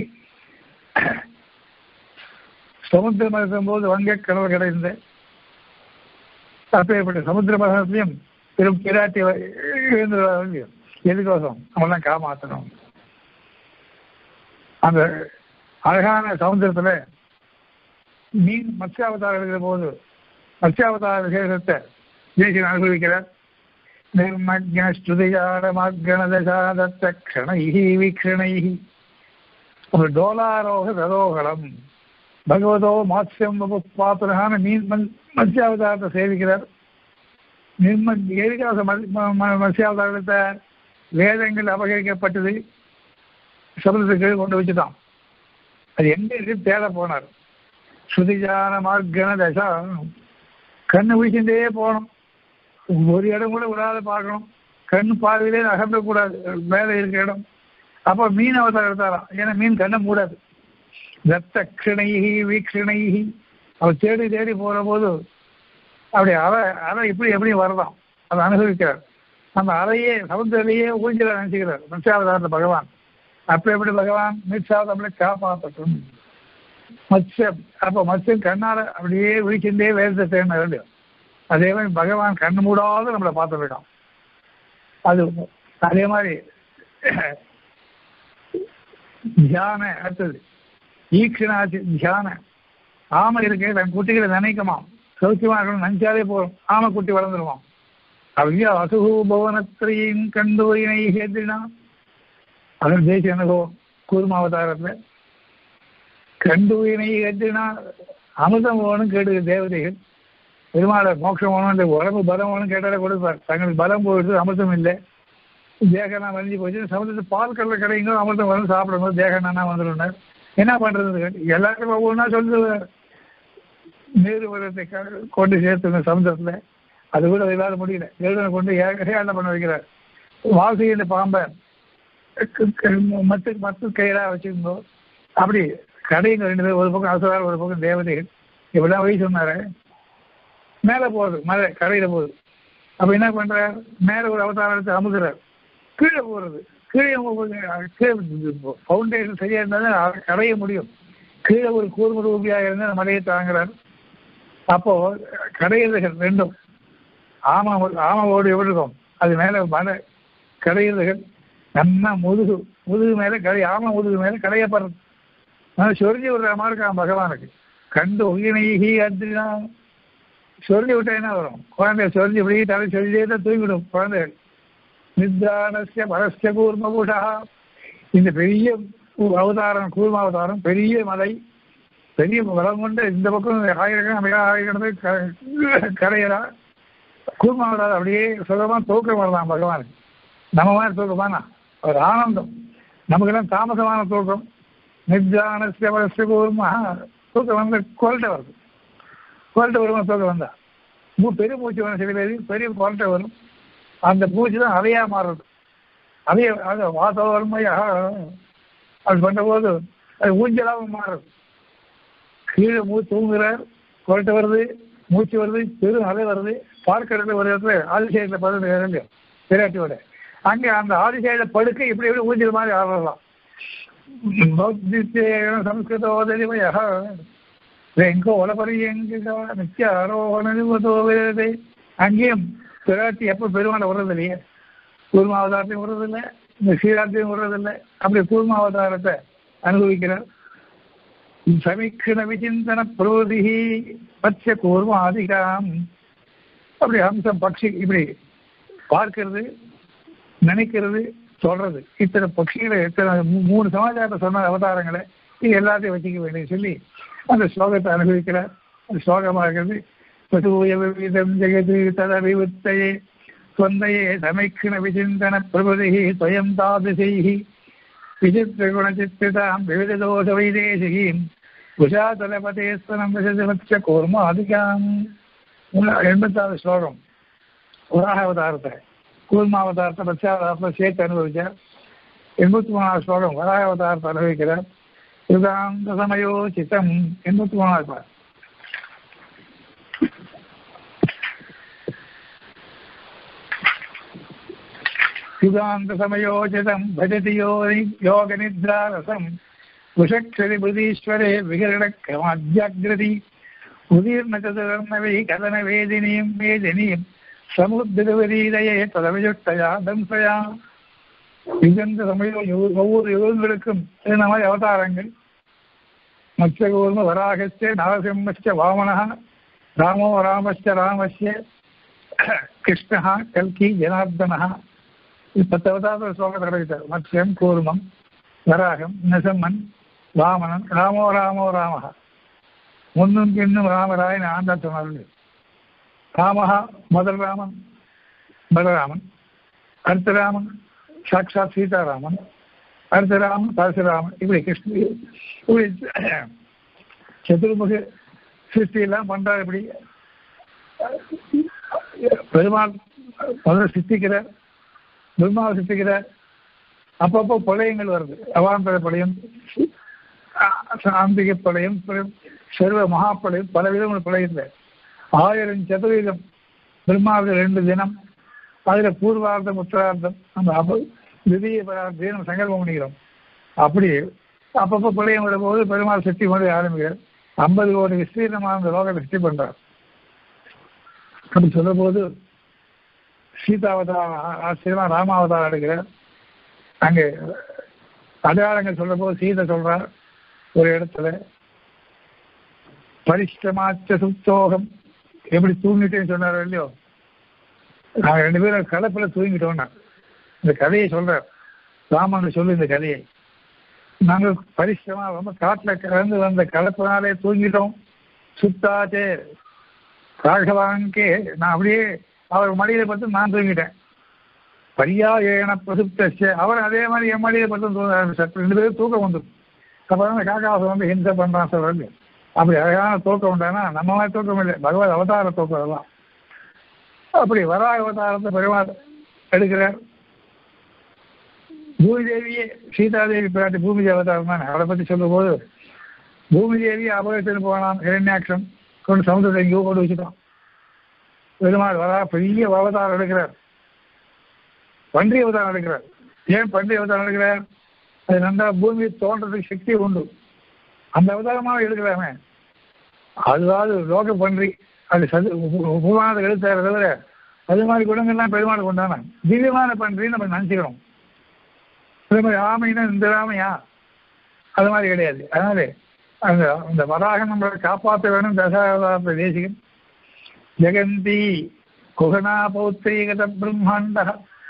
சமுத்திரம் இருக்கும்போது வங்க கடல் கிடைந்த அப்பேற்பட்ட சமுத்திர மகனத்திலையும் பெரும் பிராட்டி எழுந்து எதுக்கோசம் அவெல்லாம் காமாத்தணும் அந்த அழகான சமுத்திரத்துல மீன் மத்ஸ்யாவதாரம் இருக்கிற போது மத்ஸ்யாவதார விசேஷத்தை தேசியம் அனுபவிக்கிறார் நிர்மக்னஸ்துதியாடமக்னதசாதத்த க்ஷணைஹி வீக்ஷணைஹி ஒரு டோலாரோக ரதோகலம் பகவதோ மாத்ஸ்யம் பாத்திரகான மீன் மத்- மத்ஸ்யாவதாரத்தை சேவிக்கிறார் நிர்ம எதுக்காக மத்ஸ்யாவதாரத்தை வேதங்கள் அபகரிக்கப்பட்டது சபதத்துக்கு கொண்டு வச்சுட்டான் அது எங்க இருக்கு தேட போனார் ஸ்ருதிஜான மார்க்கன தசா கண்ணு வீசிண்டே போகணும் ஒரு இடம் கூட விடாத பார்க்கணும் கண் பார்வையிலே அகம்பக்கூடாது மேலே இருக்கிற இடம் அப்போ மீன் அவதாரம் எடுத்தாராம் ஏன்னா மீன் கண்ணை மூடாது ரத்த கிருணைகி வீக்ஷணைகி அவர் தேடி தேடி போற போது அப்படி அறை அறை இப்படி எப்படி வரலாம் அதை அனுபவிக்கிறார் அந்த அறையே சமுத்திரையே ஊஞ்சல நினைச்சுக்கிறார் மத்ஸ்யாவதாரத்தில் பகவான் அப்ப எப்படி பகவான் மித்சாவதம்ல காப்பாற்றட்டும் மத்ஸ்யம் அப்போ மத்ஸ்யம் கண்ணால அப்படியே விழிச்சுட்டே வேதத்தை தேடின வேண்டும் அதே மாதிரி பகவான் கண்ணு மூடாத நம்மளை பார்த்து போயிட்டான் அது அதே மாதிரி தியான அடுத்தது ஈக்ஷனாச்சு தியான ஆமை இருக்கு தன் குட்டிகளை நினைக்குமாம் சௌக்கியமா இருக்கணும் நினைச்சாலே போதும் ஆமை குட்டி வளர்ந்துருவான் அப்படியே அசுகு பவனத்திரையும் கண்டு இணை ஹேதினா அதன் தேசிய அனுபவம் கூர்மாவதாரத்தில் கண்டு இணை ஹேதினா அமிர்தம் வேணும் கேட்டு தேவதைகள் பெருமாளை மோட்சம் வேணும் இந்த உடம்பு பலம் வேணும் கேட்டாலே கொடுப்பார் தங்களுக்கு பலம் போயிடுது அமிர்தம் இல்லை தேகனா வலிஞ்சு போச்சு சமுதிரத்து பால் கடலை கிடைங்க அமிர்தம் வரும் சாப்பிடும்போது தேகனா வந்துடும் என்ன பண்றது எல்லாருக்கும் ஒவ்வொன்றா சொல்லுது நீர் உரத்தை க- கொண்டு சேர்த்துங்க சமுதிரத்துல அது கூட இல்லாத முடியல எழுதனை கொண்டு ஏகை பண்ண வைக்கிறார் வாசியின் பாம்பை க- க- மத்து மத்து கயிறா வச்சிருந்தோம் அப்படி கடைங்க ரெண்டு பேர் ஒரு பக்கம் அசுரார் ஒரு பக்கம் தேவதைகள் இப்படிலாம் வழி சொன்னாரு மேலே போகுது மலை கரையில போகுது அப்ப என்ன பண்றார் மேல ஒரு அவதாரம் எடுத்து அமுக்குறார் கீழே போறது கீழே ஃபவுண்டேஷன் சரியா இருந்தாலும் அதை கரைய முடியும் கீழே ஒரு கூர்ம ரூபியாக இருந்து அந்த மலையை தாங்குறார் அப்போ கடையிறதுகள் ரெண்டும் ஆமா ஆமாவோடு எப்படி இருக்கும் அது மேல மலை கடையிறதுகள் நல்லா முதுகு முதுகு மேல கடை ஆமா முதுகு மேல கடையப்படுறது நான் சொரிஞ்சு விடுற மாதிரி இருக்கான் பகவானுக்கு கண்டு ஒகினைகி அத்தினா சொரிஞ்சு விட்டா என்ன வரும் குழந்தைய சொரிஞ்சு இப்படி தலை சொரிஞ்சே தான் தூங்கிடும் குழந்தைகள் நித்ரானஸ்ய பரஸ்ய கூர்மபூஷா இந்த பெரிய அவதாரம் கூர்ம அவதாரம் பெரிய மலை பெரிய வளம் கொண்டு இந்த பக்கம் ஆயிரக்கணக்கான மிக ஆயிரக்கணக்கு கரையறா கூர்ம அவதாரம் அப்படியே சுகமா தூக்கம் வரலாம் பகவானுக்கு நம்ம மாதிரி தூக்கமானா ஒரு ஆனந்தம் நமக்கெல்லாம் தாமசமான தூக்கம் நிர்ஜானஸ்ய பரஸ்ய கூர்மா தூக்கம் வந்து குவாலிட்டி வருது குவாலிட்டி வருமா தூக்கம் வந்தா மூ பெரிய மூச்சு வரும் சில பேர் பெரிய குவாலிட்டி வரும் அந்த பூச்சி தான் அலையா மாறுறது அலைய அது வாசவர்மையா அது பண்ணும்போது அது ஊஞ்சலாகவும் மாறுறது கீழே மூ தூங்குறார் குரட்டை வருது மூச்சு வருது பெரும் அலை வருது பார்க்கறதுல ஒரு இடத்துல ஆதிசேயத்தில் படுத்து இறங்கு பிராட்டியோட அங்கே அந்த ஆதிசேயில படுக்க இப்படி இப்படி ஊஞ்சல் மாதிரி ஆடலாம் பௌத்தித்தேன சம்ஸ்கிருதோதரிவயः வெங்கோலபரியங்க நித்திய ஆரோகணோ வேதே அங்கேயும் பிராட்டி எப்போ பெருமாளை வர்றது இல்லையே கூர்மாவதாரத்தையும் வர்றதில்லை இந்த ஸ்ரீராத்தையும் வர்றதில்லை அப்படி கூர்மாவதாரத்தை அனுபவிக்கிறார் சமீக்ஷண விசிந்தன பிரபுதி பட்ச கூர்மாதிகாம் அப்படி ஹம்சம் பக்ஷி இப்படி பார்க்கிறது நினைக்கிறது சொல்றது இத்தனை பட்சிகளை இத்தனை மூ- மூணு சமாச்சாரத்தை சொன்ன அவதாரங்களை இது எல்லாத்தையும் வச்சுக்க வேண்டிய சொல்லி அந்த ஸ்லோகத்தை அனுபவிக்கிறார் அந்த ஸ்லோகமாக இருக்கிறது பசுவிதம் ஜெகது ததவிவுத்தையே சொந்தையே சமைக்கிண விசிந்தன பிரபதி ஸ்வயம் தாதிசைஹி விசித்திரகுணச்சித்திதாம் விவிததோஷ வைதேசிகீம் குஷாதலபதேஸ்வரம் விசதிமச்ச கூர்மாதிகாம் எண்பத்தாவது ஸ்லோகம் வராக அவதாரத்தை கூர்மா அவதாரத்தை பச்சாவதாரத்தை சேர்த்து அனுபவிச்சார் எண்பத்தி மூணாவது ஸ்லோகம் வராக அவதாரத்தை அனுபவிக்கிறார் யுகாந்த சமயோசிதம் எண்பத்தி மூணாவது பார் யுகாந்த சமயோசிதம் பஜதி யோனி யோக நித்ராரசம் குஷக்ஷரி புதீஸ்வரே விகரணக்கமாஜாகிரதி உதீர்ண சதுரர்ணவை கதன வேதினியும் வேதினியும் சமுத்திரவரீதையே ததவியுக்தயா தம்சயா யுகந்த சமயம் யு- ஒவ்வொரு யுகங்களுக்கும் இந்த மாதிரி அவதாரங்கள் மத்ஸ்யகூர்ம வராகஸ்ய நரசிம்மஸ்ய வாமனः ராமோ ராமஸ்ய ராமஸ்ய கிருஷ்ணः கல்கி ஜனார்தனः இது பத்து அவதார ஸ்லோகத்தை கிடைத்தார் மத்ஸ்யம் கூர்மம் வராகம் நரசிம்மன் வாமனன் ராமோ ராமோ ராமः முன்னும் பின்னும் ராமராயன் ஆண்டா சொன்னார்கள் ராமஹா முதல் ராமன் பலராமன் அடுத்த ராமன் சாட்சாத் சீதாராமன் அடுத்த ராமன் பரசுராமன் இப்படி கிருஷ்ண இப்படி சதுர்முக சிருஷ்டி எல்லாம் பண்றாரு இப்படி பெருமாள் முதல்ல சித்திக்கிறார் பெருமாள் சித்திக்கிறார் அப்பப்போ பழையங்கள் வருது அவாந்தர பழையம் சாந்திக பழையம் சர்வ மகாப்பழையம் பல விதங்கள் பழையத்தில் ஆயிரம் சதவீதம் பிரம்மாவில் ரெண்டு தினம் அதில் பூர்வார்த்தம் உத்தரார்த்தம் நம்ம அப்போ திடீய பரார்த்தம் நம்ம சங்கல்பம் பண்ணிக்கிறோம் அப்படி அப்பப்போ பழையம் வரும்போது பெருமாள் சக்தி கொண்டு ஆரம்பிக்கிறார் ஐம்பது கோடி விஸ்தீர்ணமான அந்த லோகத்தை சக்தி பண்றார் அப்படி சொல்லும்போது சீதாவதாரம் ஆச்சரியமா ராமாவதாரம் எடுக்கிறார் அங்கே அடையாளங்கள் சொல்லும்போது சீதை சொல்றார் ஒரு இடத்துல பரிஷ்டமாச்ச சுத்தோகம் எப்படி தூங்கிட்டேன்னு சொன்னாரோ இல்லையோ நாங்கள் ரெண்டு பேரும் கலப்புல தூங்கிட்டோம்னா இந்த கதையை சொல்றார் ராமன் சொல்லு இந்த கதையை நாங்கள் பரிஷ்டமா ரொம்ப காட்டுல கலந்து வந்த கலப்பினாலே தூங்கிட்டோம் சுத்தாச்சே ராகவாங்கே நான் அப்படியே அவர் மடியில பார்த்து நான் தூங்கிட்டேன் பரியா ஏன பிரசுப்தச்ச அவர் அதே மாதிரி என் மடியில பார்த்து தூங்க ஆரம்பிச்சார் ரெண்டு பேரும் தூக்கம் வந்துடும் அப்புறம் அந்த காக்காசை வந்து ஹிம்சை பண்றான் சொல்றது அப்படி அழகான தூக்கம் உண்டானா நம்ம மாதிரி தூக்கம் இல்லை பகவத் அவதார தூக்கம் அதெல்லாம் அப்படி வராக அவதாரத்தை பெருமாள் எடுக்கிறார் பூமி தேவியே சீதாதேவி பிராட்டி பூமி அவதாரம் தானே அவளை பத்தி சொல்லும் போது பூமி தேவியை அபகத்தில் போனான் இரண்யாட்சம் கொண்டு சமுதிரத்தை எங்கேயோ கொண்டு வச்சுட்டான் பெருமாள் வரா பெரிய அவதாரம் எடுக்கிறார் பன்றி அவதாரம் எடுக்கிறார் ஏன் பன்றி அவதாரம் எடுக்கிறார் அது நன்றா பூமி தோன்றதுக்கு சக்தி உண்டு அந்த அவதாரமாக எடுக்கலாமே அதுவாது லோக பன்றி அது சது உபமானத்தை எழுத்தாரு தவிர அது மாதிரி குணங்கள்லாம் பெருமாள் கொண்டான திவ்யமான பன்றின்னு நம்ம நினச்சிக்கிறோம் அதே மாதிரி ஆமைன்னா இந்த ராமையா அது மாதிரி கிடையாது அதனால அந்த அந்த வராகம் நம்மளை காப்பாற்ற வேணும் தசாவதாரத்தை தேசிகம் ஜெகந்தி குகனா பௌத்திரிகத பிரம்மாண்ட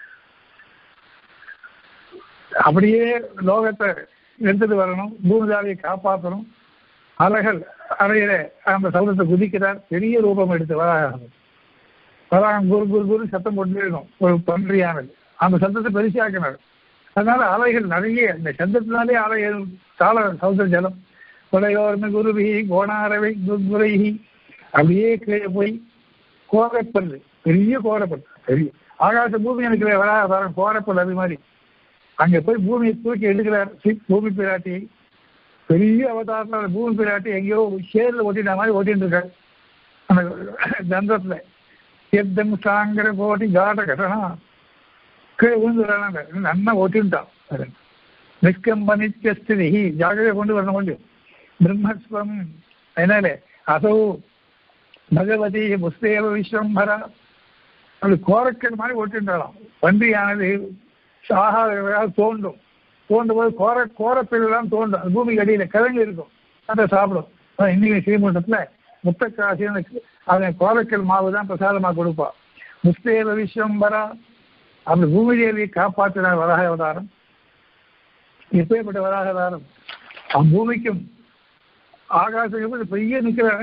அப்படியே லோகத்தை எடுத்துட்டு வரணும் பூமிதாரியை காப்பாற்றணும் அலைகள் அறையில அந்த சவுதத்தை குதிக்கிறார் பெரிய ரூபம் எடுத்து வராகம் வராகம் குரு குரு குரு சத்தம் கொண்டு இருக்கும் ஒரு பன்றியானது அந்த சத்தத்தை பெருசாக்கினார் அதனால அலைகள் நிறைய இந்த சத்தத்தினாலே அலை ஏறும் தாள சமுத்திர ஜலம் கொலையோர்ம குருவி கோணாரவை குருகுரைஹி அப்படியே கீழே போய் கோரப்பல் பெரிய கோரப்பல் பெரிய ஆகாச பூமி எனக்கு வராத கோரப்பல் அது மாதிரி அங்க போய் பூமியை தூக்கி எடுக்கிறார் சி- பூமி பிராட்டியை பெரிய அவதாரத்தில் பூமி பிராட்டி எங்கேயோ சேர்ல ஓட்டின மாதிரி ஓட்டிட்டு இருக்காரு அந்த தந்தத்துல எத்தம் சாங்கிற போட்டி காட்ட கட்டணா கீழே விழுந்து வராங்க நல்லா ஓட்டின்ட்டான் நிஷ்கம்ப நித்தியஸ்திதி ஜாகிரதை கொண்டு வரணும் கொஞ்சம் பிரம்மஸ்வம் அதனால அதோ பகவதி முஸ்தேவ விஸ்வம்பரா அது கோரக்கல் மாதிரி ஒட்டுன்றாலாம் பன்றியானது ஆகாத தோண்டும் தோண்டும் போது கோர கோரப்பில்லாம் தோண்டும் அது பூமிக்கு அடியில கிழங்கு இருக்கும் அதை சாப்பிடும் அதான் இன்னைக்கு ஸ்ரீமூட்டத்தில் முத்தக்காசி அதன் கோரக்கல் மாவு தான் பிரசாதமாக கொடுப்பா முஸ்தேவ விஸ்வம்பரா அந்த பூமி தேவியை காப்பாற்றினார் வராக அவதாரம் எப்பேற்பட்ட வராக அவதாரம் அவன் பூமிக்கும் ஆகாசத்துக்கும் பெரிய நிற்கிறாரு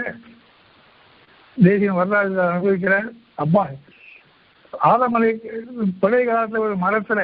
தேசியம் வரலாறு அனுபவிக்கிறார் அம்மா ஆலமலை பழைய காலத்துல ஒரு மரத்துல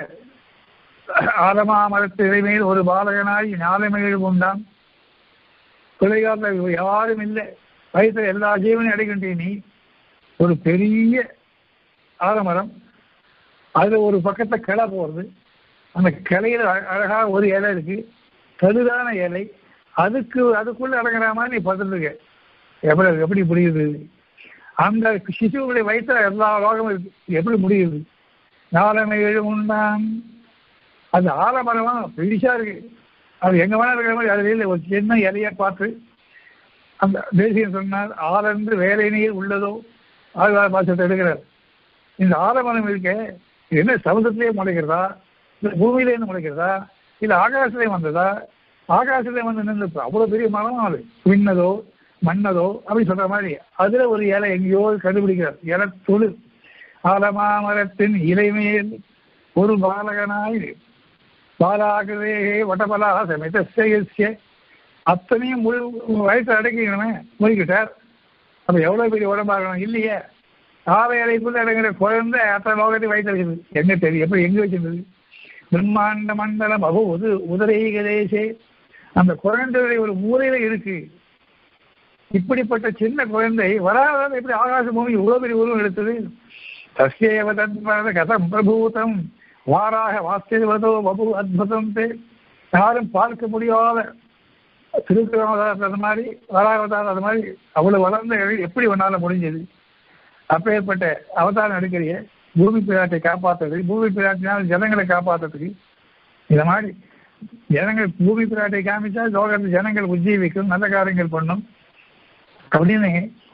ஆலமா மரத்து இடைமையில் ஒரு பாலகனாய் ஞானமையில் உண்டான் பழைய காலத்துல யாரும் இல்லை வயசுல எல்லா ஜீவனையும் அடைக்கின்றே நீ ஒரு பெரிய ஆலமரம் அதுல ஒரு பக்கத்துல கிளை போறது அந்த கிளையில அழகா ஒரு இலை இருக்கு கருதான இலை அதுக்கு அதுக்குள்ள அடங்குற மாதிரி நீ பார்த்துருக்க எப்படி எப்படி புரியுது அந்த சிசுவுடைய வயசுல எல்லா லோகமும் இருக்கு எப்படி முடியுது நாலமை ஏழு உண்டான் அது ஆலமரமா பெருசா இருக்கு அது எங்க வேணா இருக்கிற மாதிரி அதுல இல்லை ஒரு சின்ன இலைய பார்த்து அந்த தேசியம் சொன்னார் ஆலன்று வேலை நீர் உள்ளதோ ஆழ்வார் பாசத்தை எடுக்கிறார் இந்த ஆலமரம் இருக்க இது என்ன சமுதிரத்திலேயே முளைக்கிறதா இல்லை பூமியிலேருந்து முளைக்கிறதா இல்லை ஆகாசத்திலே வந்ததா ஆகாசத்திலே வந்து நின்று அவ்வளோ பெரிய மரம் அது விண்ணதோ மண்ணதோ அப்படி சொல்ற மாதிரி அதுல ஒரு இலை எங்கேயோ கண்டுபிடிக்கிறார் இலை தொழு ஆலமாமரத்தின் இலைமேல் ஒரு பாலகனாய் பாலாகவே வடபலா சமிதஸ்ய அத்தனையும் முழு வயசு அடக்கிக்கணும் முடிக்கிட்டார் அப்ப எவ்வளவு பெரிய உடம்பாகணும் இல்லையே ஆவை இலைக்குள்ள அடங்குற குழந்தை அத்தனை லோகத்தையும் வயிற்று இருக்குது எங்க தெரியும் எப்படி எங்க வச்சிருந்தது பிரம்மாண்ட மண்டலம் அபு உது உதரைகதேசே அந்த குழந்தையுடைய ஒரு மூலையில இருக்கு இப்படிப்பட்ட சின்ன குழந்தை வராத எப்படி ஆகாச பூமி இவ்வளவு பெரிய உருவம் எடுத்தது தஸ்யேவ தத்வரத கதம் பிரபூதம் வாராக வாஸ்தவதோ பபு அத்புதம் யாரும் பார்க்க முடியாத திருக்குறவதாரத்தை அது மாதிரி வராவதாரம் அது மாதிரி அவ்வளவு வளர்ந்த எப்படி ஒன்னால முடிஞ்சது அப்பேற்பட்ட அவதாரம் எடுக்கிறிய பூமி பிராட்டை காப்பாற்றுறதுக்கு பூமி பிராட்டினால் ஜனங்களை காப்பாற்றுறதுக்கு இந்த மாதிரி ஜனங்கள் பூமி பிராட்டை காமிச்சா லோகத்து ஜனங்கள் உஜ்ஜீவிக்கும் நல்ல காரியங்கள் பண்ணும் அப்படின்னு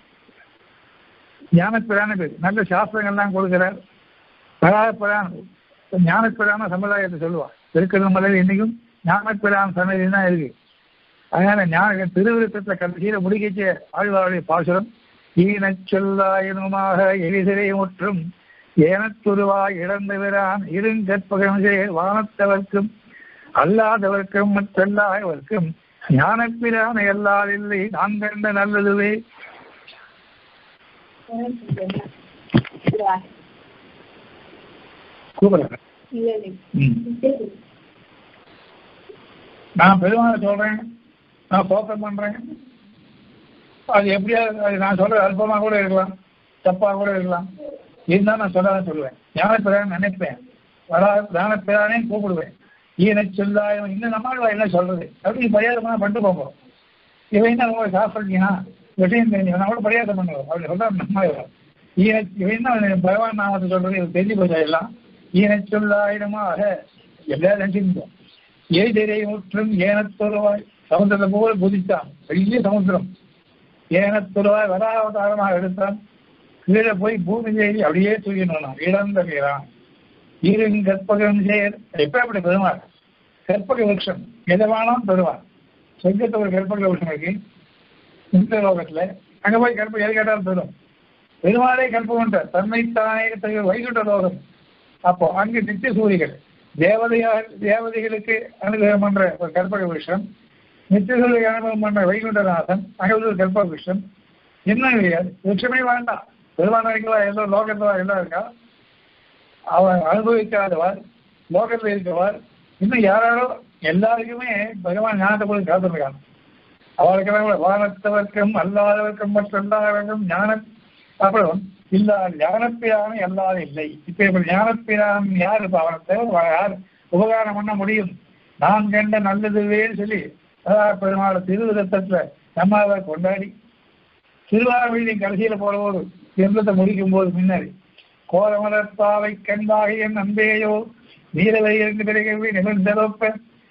ஞானப்பிரான பேர் நல்ல சாஸ்திரங்கள்லாம் கொடுக்கிறார் பராபிரான் ஞானப்பிரான சமுதாயத்தை சொல்லுவார் திருக்கடல் மலையில் இன்னைக்கும் ஞானப்பிரான் சன்னதி தான் இருக்கு அதனால ஞான திருவிருத்தத்தை கடைசியில முடிக்கச்ச ஆழ்வாருடைய பாசுரம் ஈனச் சொல்லாயினுமாக எளிதிரை முற்றும் ஏனத்துருவாய் இழந்தவரான் இருங்கற்பகம் வானத்தவர்க்கும் அல்லாதவர்க்கும் மற்றல்லாதவர்க்கும் ஞானப்பிரான எல்லால் இல்லை நான் கண்ட நல்லதுவே கூப்பிடுறேன் நான் பெருமாளை சொல்றேன் நான் போக்கம் பண்றேன் அது எப்படியா அது நான் சொல்றது அல்பமா கூட இருக்கலாம் தப்பா கூட இருக்கலாம் இருந்தாலும் நான் சொல்லதான் சொல்லுவேன் ஞானப்பிரான் நினைப்பேன் வரா ஞானப்பிரானே கூப்பிடுவேன் ஈனை சொல்லாயம் இன்னும் நம்மளுவா என்ன சொல்றது அப்படி பரியாசமா பண்ணிட்டு போவோம் இவன் என்ன ரொம்ப சாப்பிட்டீங்கன்னா விஷயம் தெரிஞ்சு நான் கூட பரியாசம் பண்ணுவோம் அப்படி சொல்ல நம்ம ஈனை இவன் தான் பகவான் நாமத்தை சொல்றது இவன் தெரிஞ்சு போச்சா எல்லாம் ஈனை சொல்லாயிரமாக எல்லாரும் நினைச்சிருந்தோம் ஏதிரை முற்றும் ஏனத்தொருவாய் சமுத்திரத்தை போல குதித்தான் பெரிய சமுத்திரம் ஏனத்தொருவாய் வராவதாரமாக எடுத்தான் கீழே போய் பூமி செய்தி அப்படியே தூக்கினான் இழந்த வீரான் ஈரின் கற்பகம் சேர் எப்படிப்பட்ட பெருமாள் கற்பக விருஷம் எதை வேணாலும் பெறுவார் சொர்க்கத்தை ஒரு கற்பக விருஷம் இருக்கு இந்த லோகத்துல அங்க போய் கற்ப எது கேட்டாலும் பெறும் பெருமாளே கற்பகம்ன்றார் தன்னைத்தானே தகுந்த வைகுண்ட லோகம் அப்போ அங்கு நித்திய சூரிகள் தேவதையா தேவதைகளுக்கு அனுகிரகம் பண்ற ஒரு கற்பக விஷம் நித்தியசூரிக்கு அனுபவம் பண்ற வைகுண்டநாதன் அங்கே ஒரு கற்பக விஷம் என்ன கிடையாது விஷமே வேண்டாம் பெருமாள் இருக்கவா எல்லாம் லோகத்துல எல்லாம் இருக்கா அவன் அனுபவிக்காதவர் லோகத்தில் இருக்கவர் இன்னும் யாராரோ எல்லாருக்குமே பகவான் ஞானத்தை போய் காத்திருக்காங்க அவர்களுக்கு வானத்தவர்க்கும் அல்லாதவர்க்கும் மற்ற எல்லாருக்கும் ஞானம் அப்புறம் இல்லா ஞானப்பிரான எல்லாரும் இல்லை இப்ப இப்ப ஞானப்பிரான் யார் இப்ப அவனை தவிர யார் உபகாரம் பண்ண முடியும் நான் கண்ட நல்லதுவேன்னு சொல்லி அதாவது பெருமாள் திருவிதத்துல நம்ம அதை கொண்டாடி திருவாரூரின் கடைசியில போறபோது எந்தத்தை முடிக்கும் போது முன்னாடி கோரமலர்பாவை கண்பாக என் அன்பேயோ நீரவை இருந்து பிறகு நிமிர்ந்தொப்ப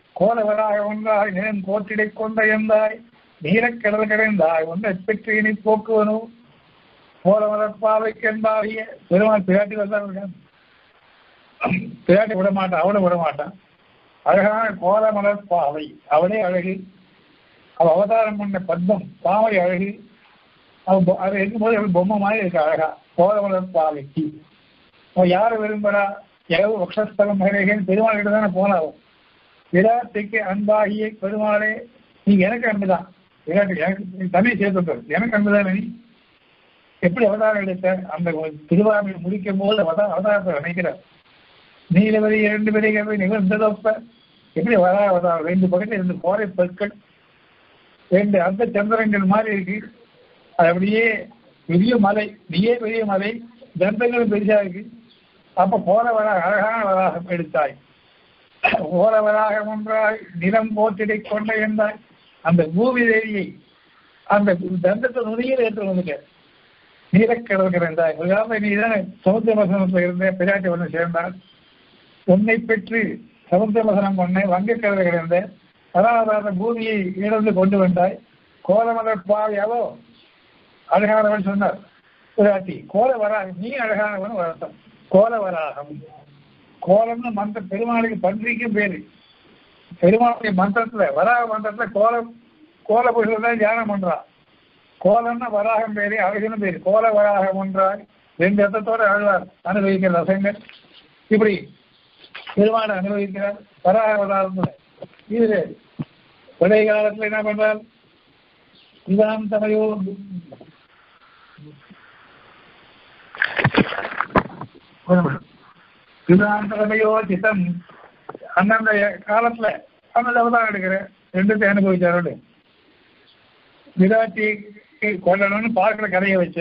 கோலவராக ஒன்றாய் நிலம் கோட்டிடை கொண்ட எந்தாய் நீலக்கடல் கிடைந்தாய் ஒன்றை பெற்று இனி போக்குவனோ கோலவரப்பாவைக்கு என்பாகிய பெருமாள் பிராட்டி வந்தார்கள் பிராட்டி விட மாட்டான் அவளை விட மாட்டான் அழகான கோலமலர் பாவை அவளே அழகு அவள் அவதாரம் பண்ண பத்மம் பாவை அழகு அவள் பொ- அது இருக்கும்போது அவள் பொம்மை மாதிரி இருக்கு அழகா கோலமலர் பாவைக்கு அவன் யாரை விரும்புறா எவ்வளவு வக்ஷஸ்தலம் ஹரேகன் பெருமாள்கிட்ட தானே போனாவும் விராட்டிக்கு அன்பாகிய பெருமாளே நீ எனக்கு அன்புதான் விராட்டி எனக்கு தனி சேர்த்து எனக்கு அன்புதான் நீ எப்படி அவதாரம் எடுத்த அந்த திருவாரூரை முடிக்கும் போது அவதா- அவதாரத்தை நினைக்கிறார் நீலவரி இரண்டு வரிகள் நிகழ்ந்ததொப்ப எப்படி வரா அவதாரம் ரெண்டு பக்கத்தில் ரெண்டு கோரை பற்கள் ரெண்டு அர்த்த சந்திரங்கள் மாதிரி இருக்கு அது அப்படியே பெரிய மலை நீயே பெரிய மலை தந்தங்களும் பெருசா இருக்கு அப்ப போற வர அழகான வராகம் எடுத்தாய் போற வராகம் ஒன்றாய் நிலம் போட்டிடை கொண்ட என்றாய் அந்த பூமி தேவியை அந்த தந்தத்தை நுனியில் ஏற்று வந்துட்ட நீலக்கடல் கிடந்தாய் ஒரு காலத்தில் நீ தானே சமுத்திர வசனத்தில் இருந்த பிராட்டி வந்து சேர்ந்தாள் உன்னை பெற்று சமுத்திர வசனம் பண்ண வங்கக்கடல் கிடந்த அதாவது அந்த பூமியை இழந்து கொண்டு வந்தாய் கோலமலர் பாவையாவோ அழகானவன் சொன்னார் பிராட்டி கோல வராகம் நீ அழகானவன் வரட்டும் கோல வராகம் கோலம்னு மந்திர பெருமாளுக்கு பன்றிக்கும் பேரு பெருமாளுடைய மந்திரத்துல வராக மந்திரத்துல கோலம் கோல புருஷன் தான் தியானம் பண்றான் கோலம்னா வராகம் பேரு அழகுன்னு பேரு கோல வராகம் ஒன்றாய் ரெண்டு அர்த்தத்தோட அழுவார் அனுபவிக்கிற ரசங்கள் இப்படி பெருமாளை அனுபவிக்கிறார் வராக வராகத்துல இதுல பழைய காலத்துல என்ன பண்றார் இதான் தமையோ இதான் தலைமையோ சித்தம் அந்தந்த காலத்துல அந்த அவதாரம் எடுக்கிறேன் ரெண்டுத்தையும் அனுபவிச்சாரோடு விராட்டி கொல்லணும்னு பார்க்கல கரையை வச்ச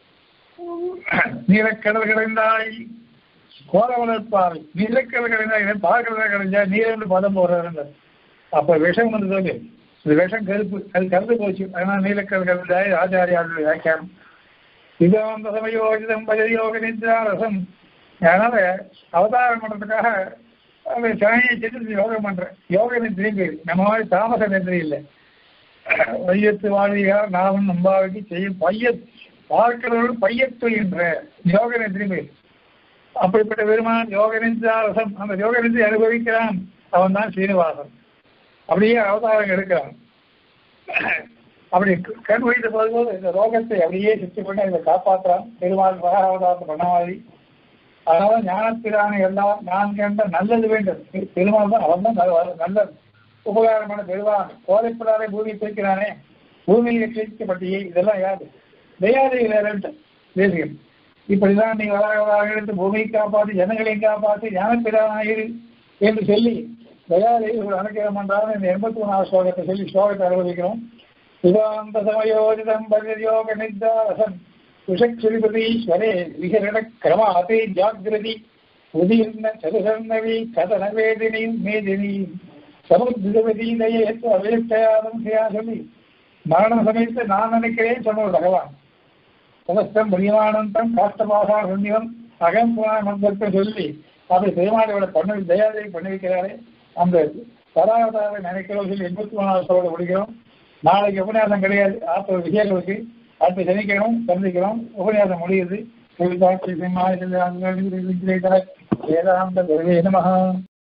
நீலக்கடல் கிடைந்தாய் கோல வளர்ப்பாவை நீலக்கடல் கிடைந்தாய் பார்க்கறதா கிடைஞ்சா நீரண்டு பதம் போடுறாருங்க அப்ப விஷம் வந்தது இந்த விஷம் கருப்பு அது கருது போச்சு அதனால நீலக்கடல் கிடைந்தாய் ஆச்சாரியாருடைய வியாக்கியானம் இதாந்த சமயோஜிதம் பஜயோக நித்யாரசம் அதனால அவதாரம் பண்றதுக்காக அந்த சாணியை செஞ்சு யோகம் பண்றேன் யோக நித்திரையும் பேரு நம்ம மாதிரி தாமச நித்திரை இல்லை வையத்து வாழ்வியார் நாமும் நம்பாவைக்கு செய்யும் பைய பார்க்கிறவர்கள் பையத்து என்ற யோக நித்திரை பேர் அப்படிப்பட்ட பெருமான் யோக நித்தியாரசம் அந்த யோக நித்திரை அனுபவிக்கிறான் அவன் தான் சீனிவாசன் அப்படியே அவதாரம் எடுக்கிறான் அப்படி கண் வைத்த போது இந்த ரோகத்தை அப்படியே சுற்றி பண்ணி இதை காப்பாற்றுறான் பெருமாள் வர அவதாரத்தை பண்ண மாதிரி அதனால ஞானத்திலான எல்லாம் நான் கண்ட நல்லது வேண்டும் பெருமாள் தான் அவன் தான் நல்ல- நல்ல உபகாரமான பெருமான் கோலைப்படாத பூமி பிரிக்கிறானே பூமியில் பிரிக்கப்பட்டியே இதெல்லாம் யாது தயாதேவி வேறன்ட்டு தேசியம் இப்படிதான் நீ வராக வராக எடுத்து பூமியை காப்பாற்றி ஜனங்களையும் காப்பாற்றி ஞானப்பிரானாயிரு என்று சொல்லி தயாதேவி ஒரு அனுகிரகம் பண்றாங்க இந்த எண்பத்தி ஒன்றாவது ஸ்லோகத்தை சொல்லி ஸ்லோகத்தை அனுபவிக்கிறோம் சிவாந்த சமயோஜிதம் பரியோக நித்தாரசன் விஷக்ஷிரிபதீஸ்வரே விகரண கிரமாதே ஜாகிரதி உதீர்ண சதுசர்ணவி கதன வேதினியும் மேதினியும் சமுத்திரவதீதையே அவேட்டையாதம் செய்யா சொல்லி மரண சமயத்தை நான் நினைக்கிறேன் சொன்ன பகவான் சமஸ்தம் பரிமானந்தம் காஷ்டபாசா சந்திவம் அகம் மந்திரத்தை சொல்லி அப்படி பெருமாளோட பண்ண தயாதேவி பண்ணி வைக்கிறாரே அந்த பராவதாரை நினைக்கிறோம் சொல்லி எண்பத்தி மூணாவது சொல்ல முடிக்கிறோம் நாளைக்கு உபன்யாசம் கிடையாது ஆற்ற விஷயங்களுக்கு அடுத்த சனிக்கிழமை சந்திக்கிறோம் உபன்யாசம் முடியுது வேதாந்த நமஹா